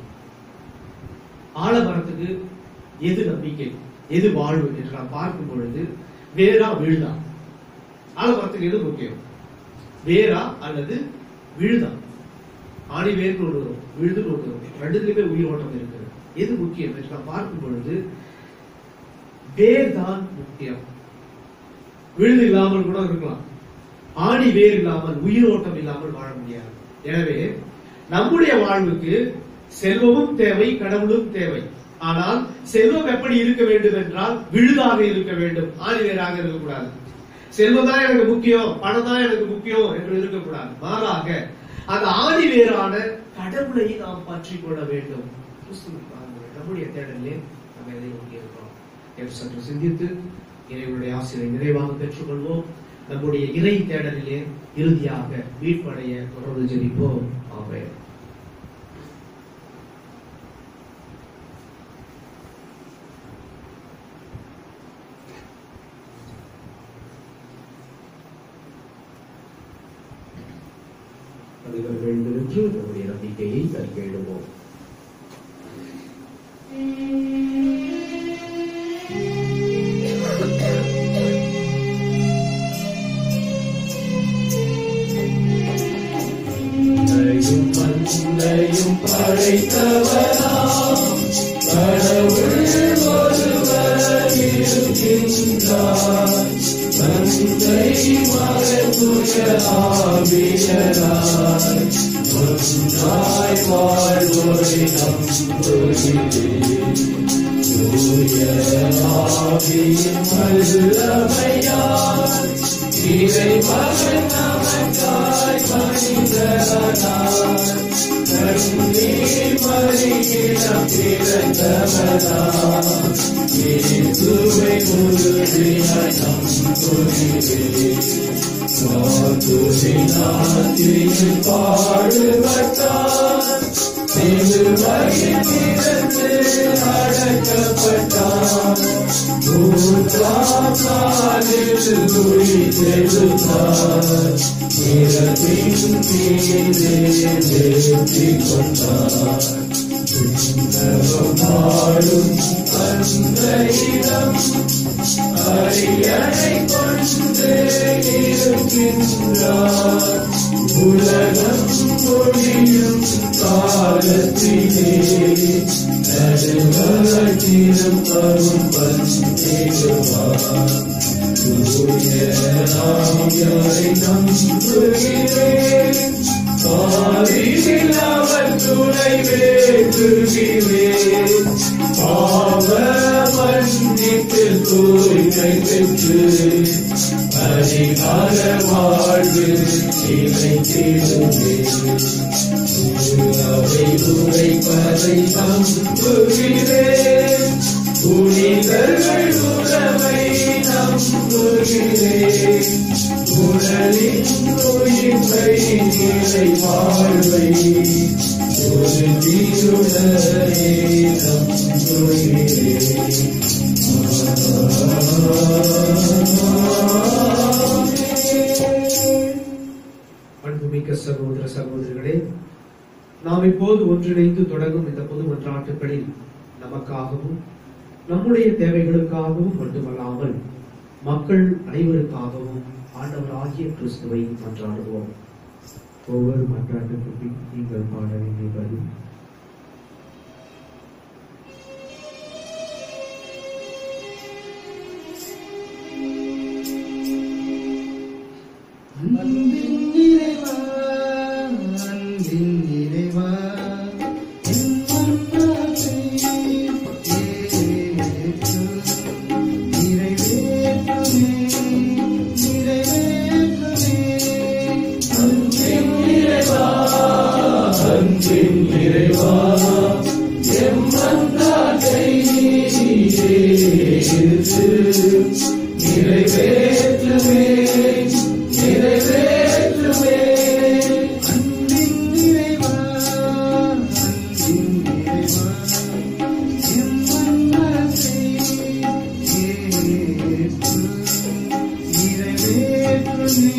ஆலமரத்துக்கு எது நம்பிக்கை எது வாழ்வு என்று நாம் பார்க்கும் பொழுது வேரா விழுதா ஆலமரத்துக்கு எது முக்கியம் வேரா அல்லது விழுதா ஆணி வேர்னு ஒன்று வரும் விழுதுன்னு ஒன்று வரும் ரெண்டுத்துலயுமே உயிரோட்டம் இருக்கிறது எது முக்கியம் என்று நாம் பார்க்கும் பொழுது வேர் தான் முக்கியம் விழுது இல்லாமல் கூட இருக்கலாம் ஆணி வேர் இல்லாமல் உயிரோட்டம் இல்லாமல் வாழ முடியாது எனவே நம்முடைய வாழ்வுக்கு செல்வமும் தேவை கடவுளும் தேவை ஆனால் செல்வம் எப்படி இருக்க வேண்டும் என்றால் விழுதாக இருக்க வேண்டும் ஆணி வேராக இருக்கக்கூடாது செல்வம் தான் எனக்கு முக்கியம் பணம் தான் எனக்கு முக்கியம் என்று இருக்கக்கூடாது மாறாக அந்த ஆணி வேரான கடவுளை நாம் பற்றி கொள்ள வேண்டும் கிறிஸ்துவின் பாதங்களில் நம்முடைய தேடலே நம்ம எதை நோக்கி இருக்கிறோம் என்று சற்று சிந்தித்து இறைவனுடைய ஆசிரியை நிறைவாக பெற்றுக்கொள்வோம் நம்முடைய இறை தேடலிலே இறுதியாக மீட்படைய தொடர்ந்து ஜெபிப்போம் ஆமென் அனைவரும் எழுந்து நின்று நம்முடைய நம்பிக்கையை அறிக்கையிடுவோம் மண்ணையும் மண்ணையும் படைத்தவனாம் கடவுள் ஒருவர் இருக்கின்றார் தந்தை மகன் தூய ஆவியராய் ஒன்றாய் வாழ்வோரை நம்புகிறேன் தூய ஆவியின் வல்லமையால் இறை மகன் நமக்காய் மனிதனானார் கண்ணீர் மறியிடம் பிறந்தவனார் இயேசுவை உறுதியாய் நம்புகிறேன் சாதுரினாத்திரியில் பாடுபட்டார் சிலுவையில் இருந்து அடக்கப்பட்டார் மூன்றாம் நாளில் உயிர்த்தெழுந்தார் நிறத்தின் மீதே நிறுத்திக் கொண்டார் உன்னதமாடும் அந்த இடம் அரியணை கொண்டு இருக்கின்றார் உலகம் முடியும் காலத்திலே நடுவத்திலும் வரும் வந்தேடுவார் தூயராய் நம்புகிறேன் பாரில் அவர் துணை வேண்டுகிறேன் பாவ மன்னிப்பில் தூய்மை பெற்று அதிகார வாழ்வு நிலைத்திடுவேன் அவை உரைப்பதை நம்புகிறேன் புனிதர்கள் உறவை நம்புகிறேன் உடலின் உயிர்வை நிலை வாழ்வை ஒரு தீருடனே நம்புகிறேன் அன்புமிக்க சகோதர சகோதரிகளே நாம் இப்போது ஒன்றிணைந்து தொடங்கும் இந்த பொது மன்றாட்டுகளில் நமக்காகவும் நம்முடைய தேவைகளுக்காகவும் மட்டுமல்லாமல் மக்கள் அனைவருக்காகவும் ஆண்டவர் ஆகிய கிறிஸ்துவை மன்றாடுவோம் ஒவ்வொரு மன்றாட்டுக்கு பின் நீங்கள் பாட வேண்டிய பதில் அன்பின் இறைவா, அன்பின் இறைவா, என் மன்றாட்டை ஏற்று நிறைவேற்றுமே, நிறைவேற்றுமே. அன்பின் இறைவா அன்பின் இறைவா எம் மன்றாட்டை ஏற்று நிறைவேற்றுமே நிறைவேற்றுமே அன்பின் இறைவா, அன்பின் இறைவா, என் மன்றாட்டை ஏற்று நிறைவேற்றுமே,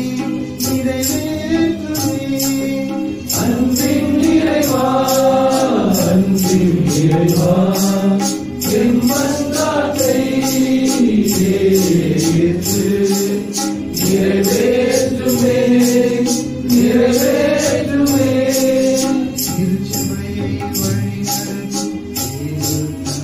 நிறைவேற்றுமே. அன்பின் இறைவா அன்பின் இறைவா எம் மன்றாட்டை ஏற்று நிறைவேற்றுமே நிறைவேற்றுமே திருச்சபையை வழிநடத்தும் இயேசு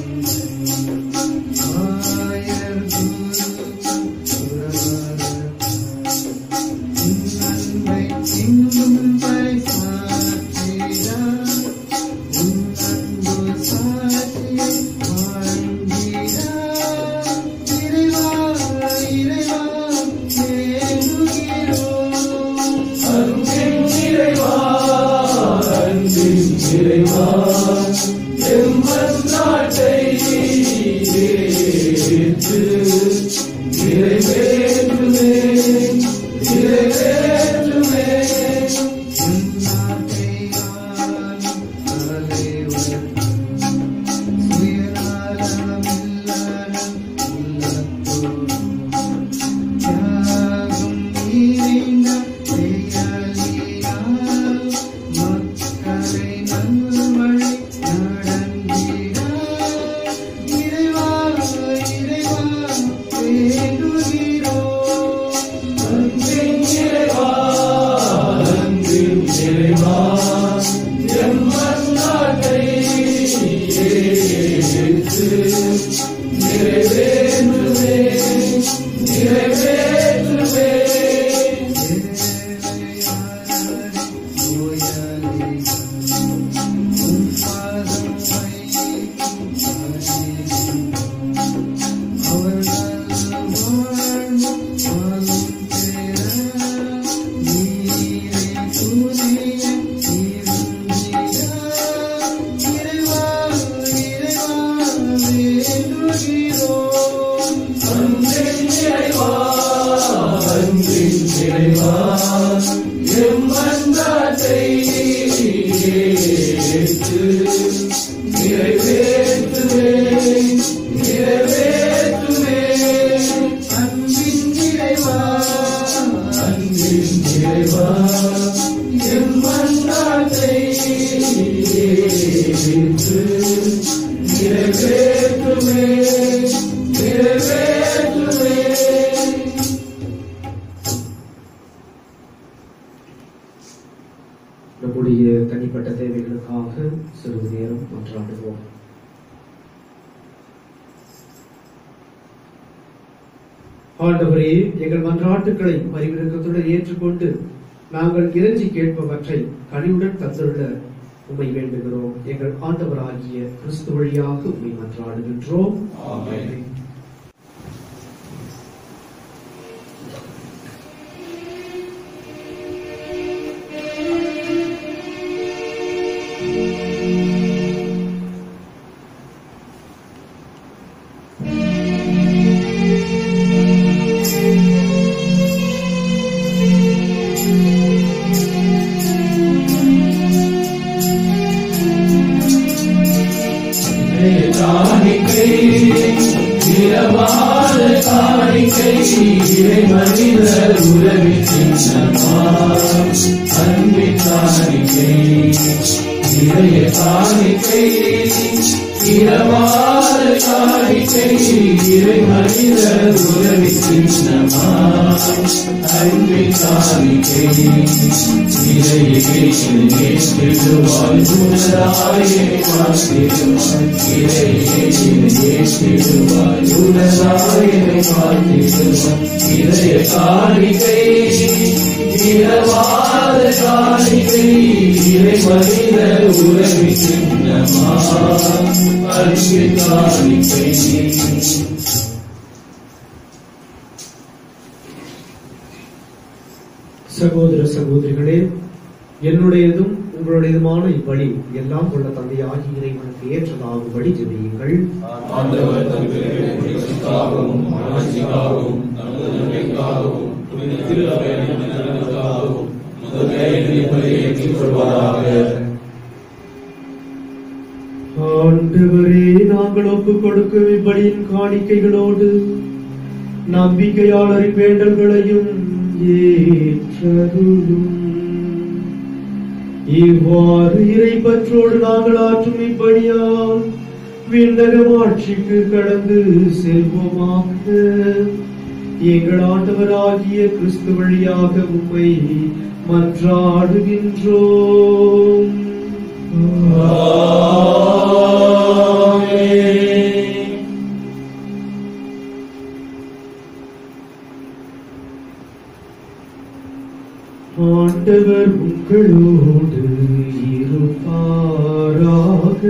தந்தை, ஆயர் குரு, உறவாளர், உன் அன்பை இன்னும் பறைசாற்றினார். உன் அன்பு சாட்சியை வாழ்ந்தினார். இறைவா, இறைவா, வேண்டுகிறோம். அன்பின் இறைவா அன்பின் இறைவா எம் மன்றாட்டை ஏற்று நிறைவேற்றுமே நிறைவேற்றுமே தியாகம் நிறைந்த செயலியால் மன்றாட்டை ஏற்று நிறைவேற்றுவே நிறைவேற்றுவே அன்பின் நிறைவா அன்பின் நிறைவா என் மன்றாட்டை ஏற்று நிறைவேற்றுவே நிறைவேற்றுவே நம்முடைய தனிப்பட்ட தேவைகளுக்காக சிறிது நேரம் மன்றாடுவோம் ஆண்டவரே எங்கள் மன்றாட்டுக்களை அறிவிறக்கத்துடன் ஏற்றுக்கொண்டு நாங்கள் இறைஞ்சி கேட்பவற்றை கனிவுடன் தந்துள்ள உம்மை வேண்டுகிறோம் எங்கள் ஆண்டவராகிய கிறிஸ்து வழியாக உம்மை மன்றாடுகின்றோம் ஆமென். காணிக்கை இரவாத காணிக்கை இறை மனிதர் உறவி சின்னமா அன்பின் காணிக்கை இறைய காணிக்கை இரவாத காணிக்கை இறை மனிதர் உறவி சின்னமா அன்பின் காணிக்கை இறையை ஏற்றிடுவாய் உணராயே பார்த்திடுவாய் இறையை ஏற்றிடுவாய் உணராயே பார்த்திடுவாய் இறைய காணிக்கை இரவாத காணிக்கை இறை மனித உறவி சின்னமா அன்பு காணிக்கை சகோதர சகோதரிகளே என்னுடையதும் உங்களுடையதுமான இப்படி எல்லாம் உள்ள தந்தையாகி இறைவனுக்கு ஏற்றதாகும்படி ஜெபியுங்கள் ஆண்டவர் தமது புனிதத்திற்காகவும் ஆட்சிக்காகவும் நமது நன்மைக்காகவும் புனித திருவையின் நலனுக்காகவும் முதலில் ஏற்றுக்கொள்வாராக ஆண்டவரே நாங்கள் ஒப்புக் கொடுக்கும் இப்படியின் காணிக்கைகளோடு நம்பிக்கையாளரின் வேண்டல்களையும் ஏற்றருளும் இவ்வாறு இறைப்பற்றோடு நாங்கள் ஆற்றும் இப்படியால் விண்ணகம் ஆட்சிக்கு கடந்து செல்வோமாக எங்கள் ஆண்டவராகிய கிறிஸ்து வழியாக உம்மை மன்றாடுகின்றோம் ஆண்டவர் உங்களோடு இருப்பாராக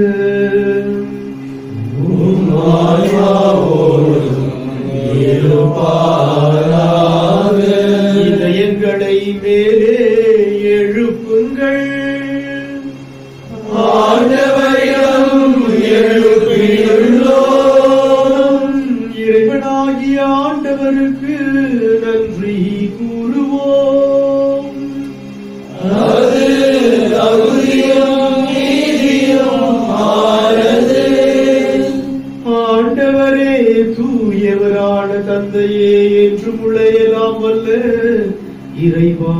இதயங்களை மேலே எழுப்புங்கள் ஆண்டவரிடம் எழுப்பியுள்ளோம் இறைவனாகிய ஆண்டவருக்கு நன்றி கூறுவோம் அது தகுதியும் நீதியும் ஆனது ஆண்டவரே தூயவரான தந்தையே என்று முளையலாம் வல்ல இறைவா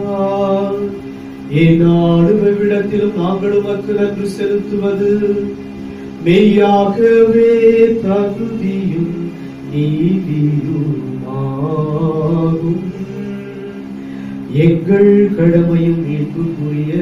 ஏனாலும் எவ்விடத்திலும் நாங்கள் உமக்கு நன்றி செலுத்துவது மெய்யாகவே தகுதியும் நீதியுமாகும் எங்கள் கடமையும் மீட்புக்குரிய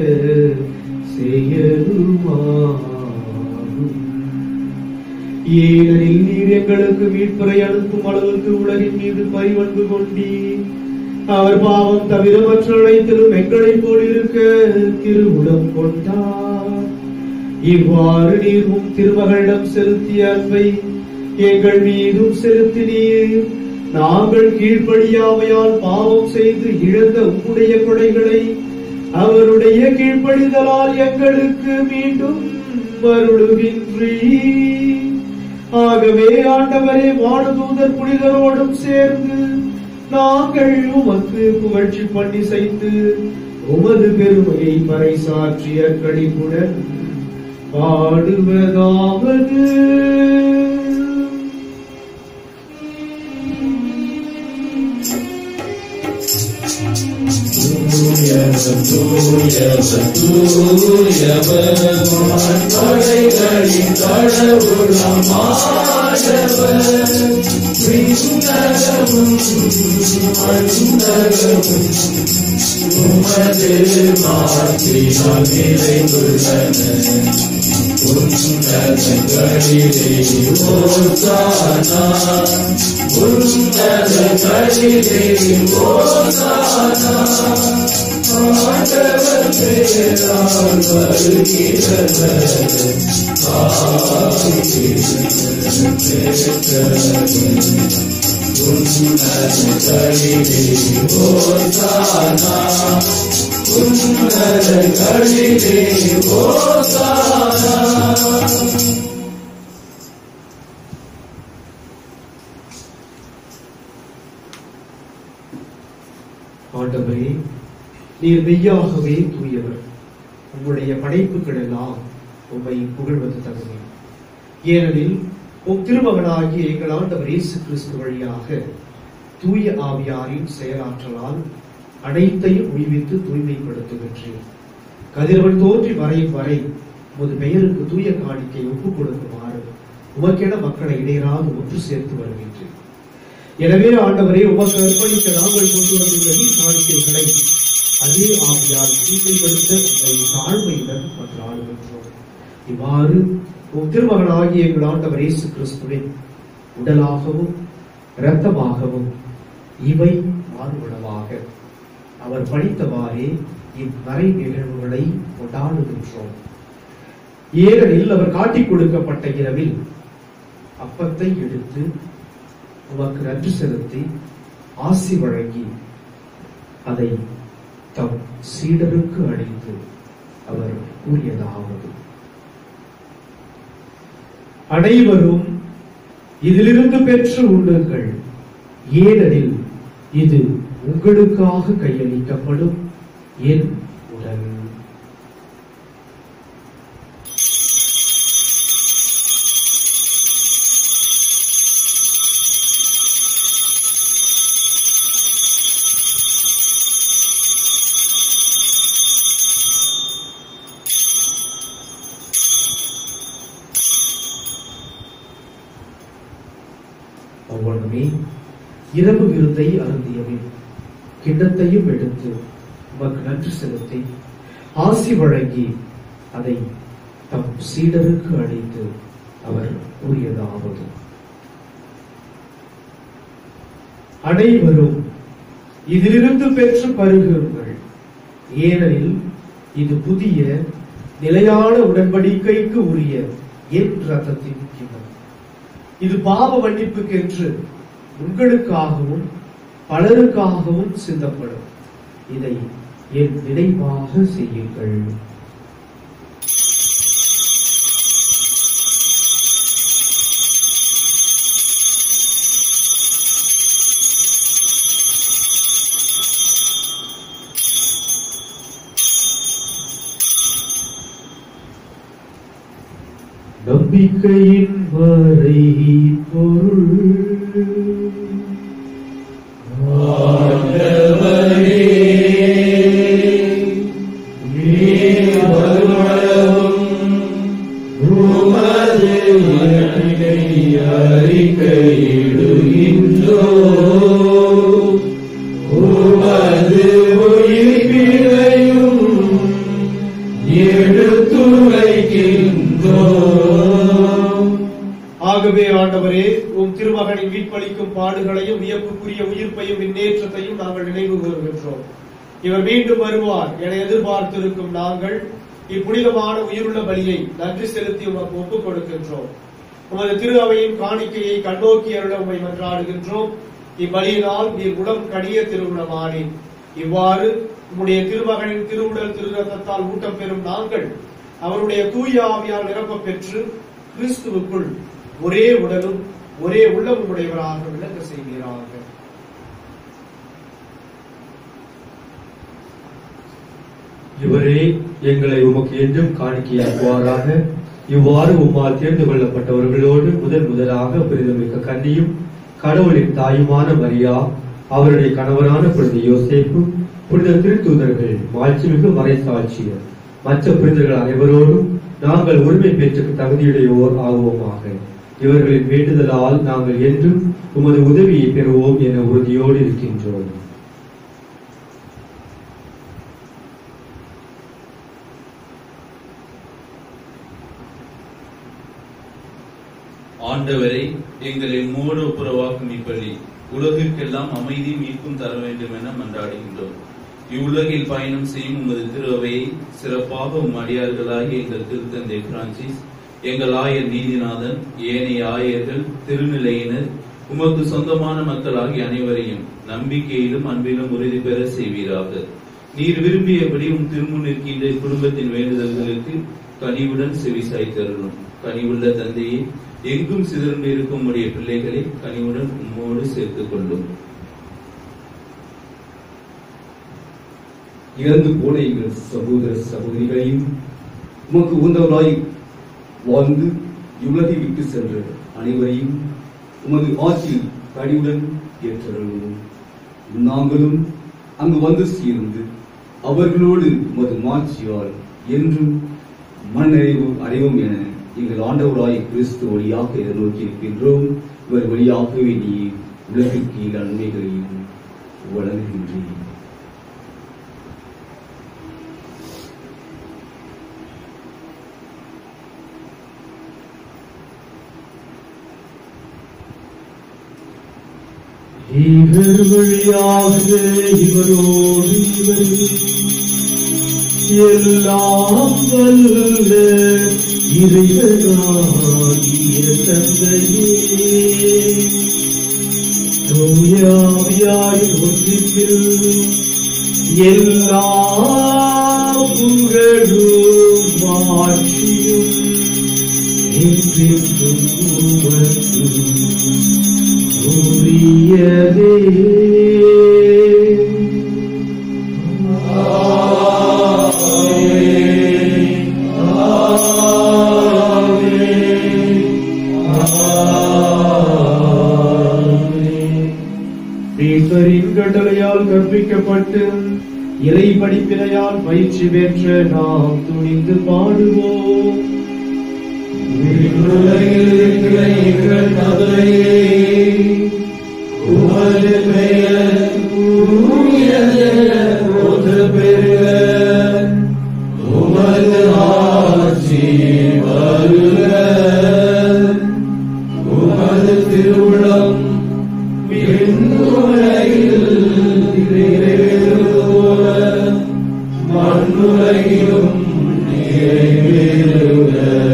செயலுமாகும் ஏனெனில் நீர் எங்களுக்கு மீட்பரை அனுப்பும் அளவுக்கு உலகின் மீது பரிவன்பு கொண்டீர் அவர் பாவம் தவிர மற்ற அனைத்திலும் எங்களைப் போல் இருக்க திருவுடம் கொண்டார் இவ்வாறு நீர் உம் திருமகளிடம் செலுத்திய அன்பை எங்கள் மீதும் செலுத்தினீர் நாங்கள் கீழ்ப்படியாமையால் பாவம் செய்து இழந்த உம்முடைய கொடைகளை அவருடைய கீழ்ப்படிதலால் எங்களுக்கு மீண்டும் வருளுகின்றீர் ஆகவே ஆண்டவரே வானதூதர் புனிதரோடும் சேர்ந்து நாங்கள் உமக்கு புகழ்ச்சி பண்ணி செய்து உமது பெருமையை பறைசாற்றிய கழிப்புடன் பாடுவதாவது படைகளின் கடவுளம் ஆண்டவர் விண்ணகமும் மண்ணகமும் உமது மாற்றினால் நிறைந்துள்ளன உன்னதங்களிலே ஓசானா உன்னதங்களிலே ஓசானா ஆண்டவர் பேரால் வருகிறவர் உன்னதங்களிலே ஓசானா உன்னதங்களிலே ஓசானா ஆண்டவரே நீர் மெய்யாகவே தூயவர் உம்முடைய படைப்புகள் எல்லாம் உம்மை புகழ்வது தகுதி ஏனெனில் உம் திருமகனாகிய எங்கள் ஆண்டவர் இயேசு கிறிஸ்து வழியாக தூய ஆவியாரின் செயலாற்றலால் அனைத்தையும் உய்வித்து தூய்மைப்படுத்துகின்றேன் கதிரவன் தோன்றி வரையும் வரை உமது பெயருக்கு தூய காணிக்கை ஒப்புக் கொடுக்குமாறு உமக்கென மக்களை இடையராது ஒன்று சேர்த்து வருகின்றேன் எனவே ஆண்டவரே உமக்கு அர்ப்பணிக்க நாங்கள் கொண்டு வந்துள்ள நீ காணிக்கைகளை அதே ஆவியால் தூய்மைப்படுத்த உங்களை தாழ்மையுடன் மன்றாடுகின்றோம் இவ்வாறு உம் திருமகனாகிய எங்கள் ஆண்டவர் இயேசு கிறிஸ்துவின் உடலாகவும் இரத்தமாகவும் இவை மாறுபடவாக அவர் படித்தவாறே இவ்வரை நிகழ்வுகளை கொண்டாடுகின்றோம் ஏனெனில் அவர் காட்டிக் கொடுக்கப்பட்ட இரவில் அப்பத்தை எடுத்து உமக்கு நன்றி செலுத்தி ஆசி வழங்கி அதை தம் சீடருக்கு அளித்து அவர் கூறியதாவது அனைவரும் இதிலிருந்து பெற்று உண்ணுங்கள் ஏனெனில் இது உங்களுக்காக கையளிக்கப்படும் என் உடல் ஒவ்வொன்றுமே இரவு விருந்தை அருந்தியபின் கிண்ணத்தையும் எடுத்து உமக்கு நன்றி செலுத்தி ஆசி வழங்கி அதை தம் சீடருக்கு அளித்து அவர் கூறியதாவது அனைவரும் இதிலிருந்து பெற்று பருகுங்கள் ஏனெனில் இது புதிய நிலையான உடன்படிக்கைக்கு உரிய என் ரத்தத்தின் கிண்ணம் இது பாவ மன்னிப்புக்கென்று உங்களுக்காகவும் பலருக்காகவும் சிந்தப்படும் இதை என் நினைவாக செய்யுங்கள் நம்பிக்கையின் வரை பொருள் ஆகவே ஆண்டவரே உம் திருமகனின் மீட்பளிக்கும் பாடுகளையும் வியப்புக்குரிய உயிர்ப்பையும் விண்ணேற்றத்தையும் நாங்கள் நினைவு கூறுகின்றோம் இவர் மீண்டும் வருவார் என எதிர்பார்த்திருக்கும் நாங்கள் இப்புனிதமான உயிருள்ள பலியை நன்றி செலுத்தி உமக்கு ஒப்புக் கொடுக்கின்றோம் உமது திரு அவையின் காணிக்கையை கண்ணோக்கி அருள உம்மை மன்றாடுகின்றோம் இப்பலியினால் நீர் உடம் கடிய திருவுளமானேன் இவ்வாறு உம்முடைய திருமகனின் திருவுடல் திருரத்தத்தால் ஊட்டம் பெறும் நாங்கள் அவருடைய தூய ஆவியால் நிரப்பப் பெற்று கிறிஸ்துவுக்குள் ஒரே உடலும் ஒரே உள்ளமும் உடையவராக விளங்க செய்கிறார்கள் இவரே எங்களை உமக்கு என்றும் காணிக்கையாக்குவாராக இவ்வாறு உம்மால் தேர்ந்து கொள்ளப்பட்டவர்களோடு முதல் முதலாக பெரிதமிக்க கன்னியும் கடவுளின் தாயுமான மரியா அவருடைய கணவரான புனித யோசேப்பு புனித திருத்தூதர்கள் மாட்சிமிகு மறைசாட்சியர் மற்ற புனிதர்கள் அனைவரோடும் நாங்கள் உரிமை பெற்றுக்கு தகுதியுடையோர் ஆகுவோமாக இவர்களின் வேண்டுதலால் நாங்கள் என்றும் உமது உதவியை பெறுவோம் என உறுதியோடு இருக்கின்றோம் ஆண்டவரை எங்களை மூடு புறவாக்கும் இப்படி உலகிற்கெல்லாம் அமைதி மீட்கும் தர வேண்டும் என மன்றாடுகின்றோம் இவ்வுலகில் பயணம் செய்யும் உமது திருவையை சிறப்பாக உம் அடியார்களாகிய எங்கள் திருத்தந்தை பிரான்சிஸ் எங்கள் ஆயர் நீதிநாதன் ஏனைய ஆயர்கள் திருநிலையினர் உமக்கு சொந்தமான மக்களாகிய அனைவரையும் நம்பிக்கையிலும் அன்பிலும் உறுதி பெற செய்வீராக நீர் விரும்பியபடி உம் திருமுன் இருக்கின்ற குடும்பத்தின் வேண்டுதல்களுக்கு கனிவுடன் செவிசாய் தருளும் கனிவுள்ள தந்தையே எங்கும் சிதறந்து இருக்கும் உடைய பிள்ளைகளை கனிவுடன் உம்மோடு சேர்த்துக் கொள்ளும் இறந்து போன எங்கள் சகோதர சகோதரிகளையும் உமக்கு உந்தவராய் வாழ்ந்து இவ்வுலகை விட்டு சென்ற அனைவரையும் உமது ஆட்சியில் கனிவுடன் ஏற்றருளும் நாங்களும் அங்கு வந்து சேர்ந்து அவர்களோடு உமது மாட்சியால் என்றும் மனநிறைவு அடைவோம் என எங்கள் ஆண்டவராய் கிறிஸ்து வழியாக எதிர்நோக்கி இருக்கின்றோம் இவர் வழியாகவே நீ உலகிற்கு நன்மைகளையும் வழங்குகின்றீர் இவர் வழியாக இவரோடு இவர் எல்லாம் வல்ல இறைவனாகிய தந்தையே தூயாவியாய் ஒன்றிப்பில் எல்லா புகழும் மாற்றியும் என்றென்றும் உமக்கு உரியதே மீட்பரின் கட்டளையால் கற்பிக்கப்பட்டு இறை படிப்பினையால் பயிற்சி பெற்ற நாம் துணிந்து பாடுவோம் உலகில் இருக்கிற எங்கள் தந்தையே, உமது பெயர் தூயதென போற்றப் பெறுக. உமது ஆட்சி வருக. உமது திருவுளம் விண்ணுலகில் நிறைவேறுவது போல மண்ணுலகிலும் நிறைவேறுக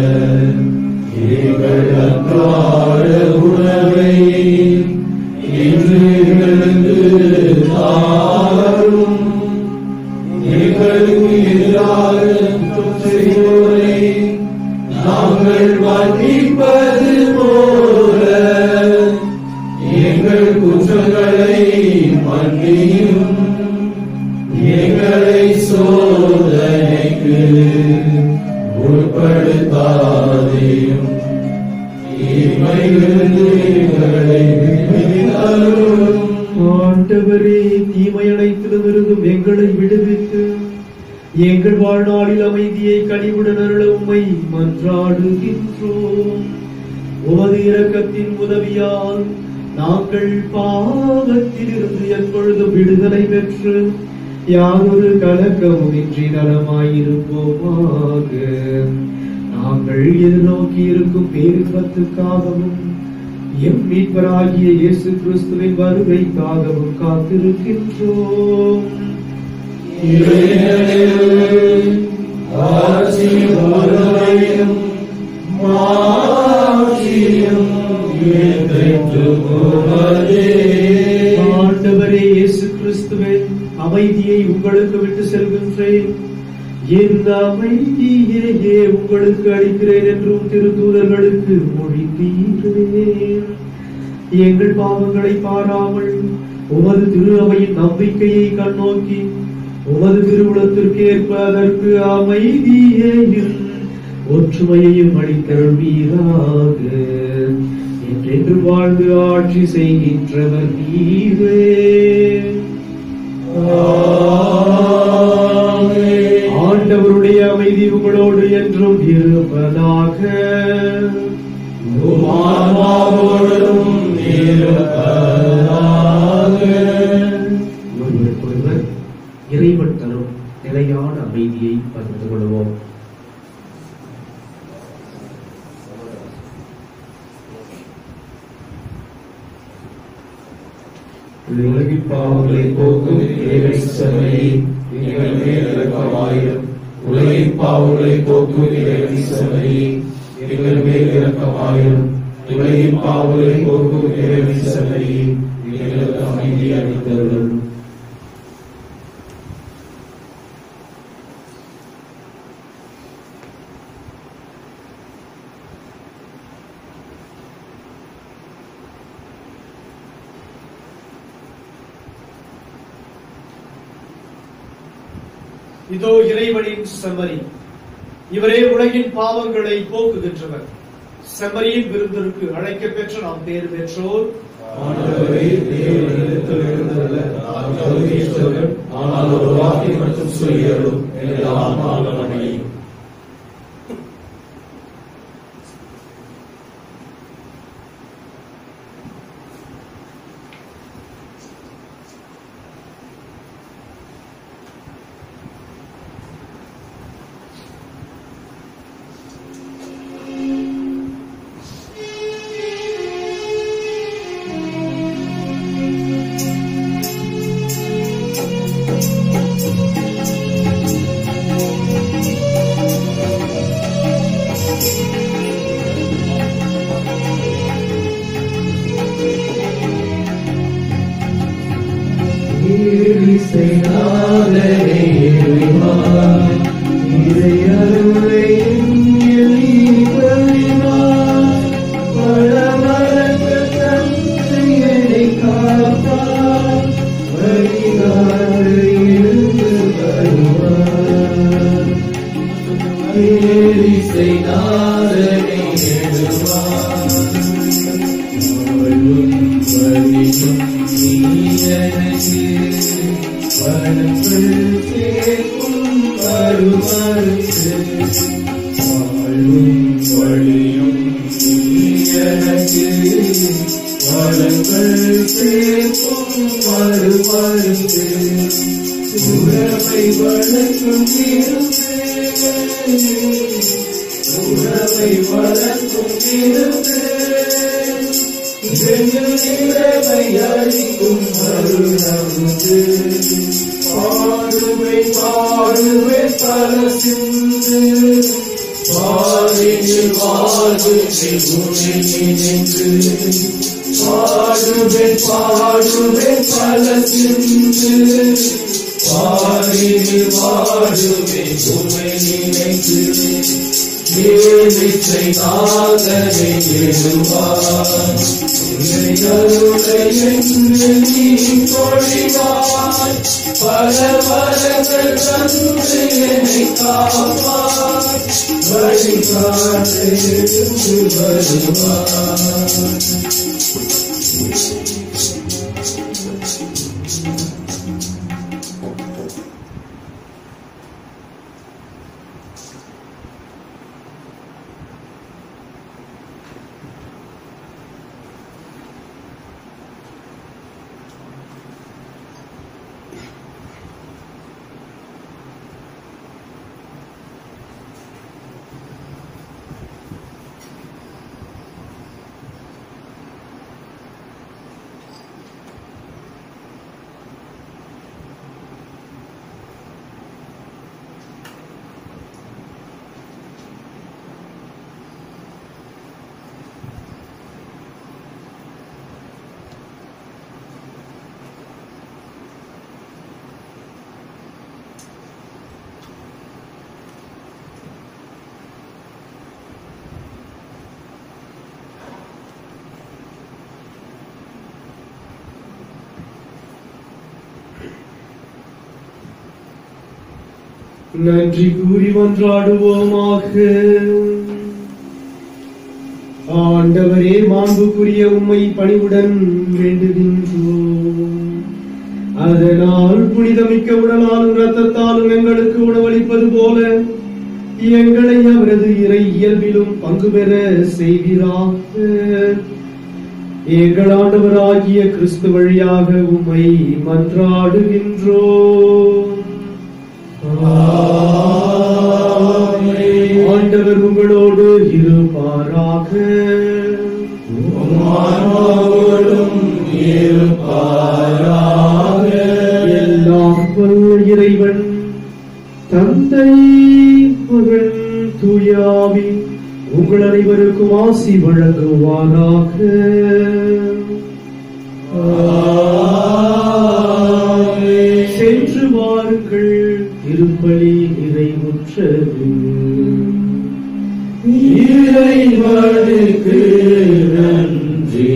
எங்கள் அன்றாட உணவை இன்று எங்களுக்கு தாரும் எங்களுக்கு எதிராக குற்றம் செய்வோரை நாங்கள் மன்னிப்பது போல எங்கள் குற்றங்களை மன்னியும் எங்களை சோதனைக்கு உட்படுத்தாதையும் தீமையிலிருந்து எங்களை விடுவித்தருளும். ஆண்டவரே தீமை அனைத்திலுமிருந்தும் எங்களை விடுவித்து எங்கள் வாழ்நாளில் அமைதியை கனிவுடன் அருள உம்மை மன்றாடுகின்றோம் உமது இரக்கத்தின் உதவியால் நாங்கள் பாவத்திலிருந்து எப்பொழுதும் விடுதலை பெற்று யாதொரு கலக்கமுமின்றி நலமாயிருப்போமாக நாங்கள் எதிர்நோக்கி இருக்கும் பேரின்பத்துக்காகவும் எம் மீட்பராகிய இயேசு கிறிஸ்துவின் வருகைக்காகவும் காத்திருக்கின்றோம் ஏனெனில் ஆட்சியும் வல்லமையும் மாட்சியும் என்றென்றும் உமதே. ஆண்டவரே இயேசு கிறிஸ்துவே அமைதியை உங்களுக்கு விட்டு செல்கின்றேன் இந்த அமைதியையே உங்களுக்கு அளிக்கிறேன் என்றும் திருத்தூதர்களுக்கு மொழிந்தீரேன் எங்கள் பாவங்களை பாராமல் உமது திரு அவையின் நம்பிக்கையை கண்ணோக்கி உமது திருவுளத்திற்கு ஏற்ப அதற்கு அமைதியையும் ஒற்றுமையையும் அளித்தருள்வீராக என்றென்று வாழ்ந்து ஆட்சி செய்கின்றவர் நீரே ஆண்டவருடைய அமைதி உங்களோடு என்றும் இருப்பதாக ஒருவருக்கொருவர் இறைவன் தரும் நிலையான அமைதியை பகிர்ந்து கொள்வோம் உலகின் பாவங்களை போக்கும் இறைவன் செம்மையே எங்கள் மேல் இரக்கமாயிரும் உலகின் பாவங்களை போக்கும் இறைவன் செம்மையே எங்கள் மேல் இரக்கமாயிரும் உலகின் பாவங்களை போக்கும் இறைவன் செம்மையே எங்களுக்கு அமைதி அளித்தருளும் இதோ இறைவனின் செம்மறி இவரே உலகின் பாவங்களை போக்குகின்றவர் செம்மறியின் விருந்திற்கு அழைக்க பெற்ற நாம் பேர் பெற்றோர் ஆண்டவரே தேவனிடத்தில் இருந்தல்ல நான் தகுதியற்றவர் ஆனால் ஒரு வார்த்தை மட்டும் சொல்லியருளும் எனது ஆன்மா நலமடையும் நன்றி கூறி மன்றாடுவோமாக ஆண்டவரே மாண்புக்குரிய உம்மை பணிவுடன் வேண்டுகின்றோம் அதனால் புனிதமிக்க உடலாலும் இரத்தத்தாலும் எங்களுக்கு உணவளிப்பது போல எங்களை அவரது இறை இயல்பிலும் பங்கு பெற செய்வீராக எங்கள் ஆண்டவராகிய கிறிஸ்து வழியாக உம்மை மன்றாடுகின்றோம் ஆண்டவர் உங்களோடு இருப்பாராக எல்லாம் வல்ல இறைவன் தந்தை மகன் தூயாவி உங்கள் அனைவருக்கும் ஆசி வழங்குவாராக சென்று வாருங்கள் திருப்பலி நிறைவுற்றது இறைவனுக்கு நன்றி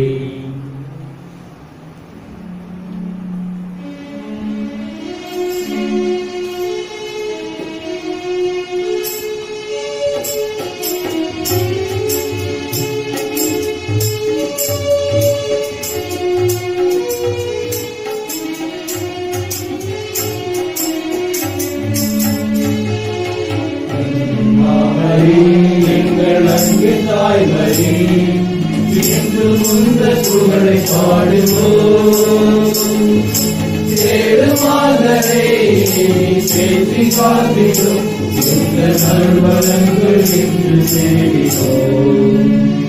எங்கள் அன்பு தாய்மணி என்று முந்த புகழை பாடுவோம் ஏழு மாதரை பேசி காத்திடும் இந்த நல்வரங்கள் என்று தேடினோம்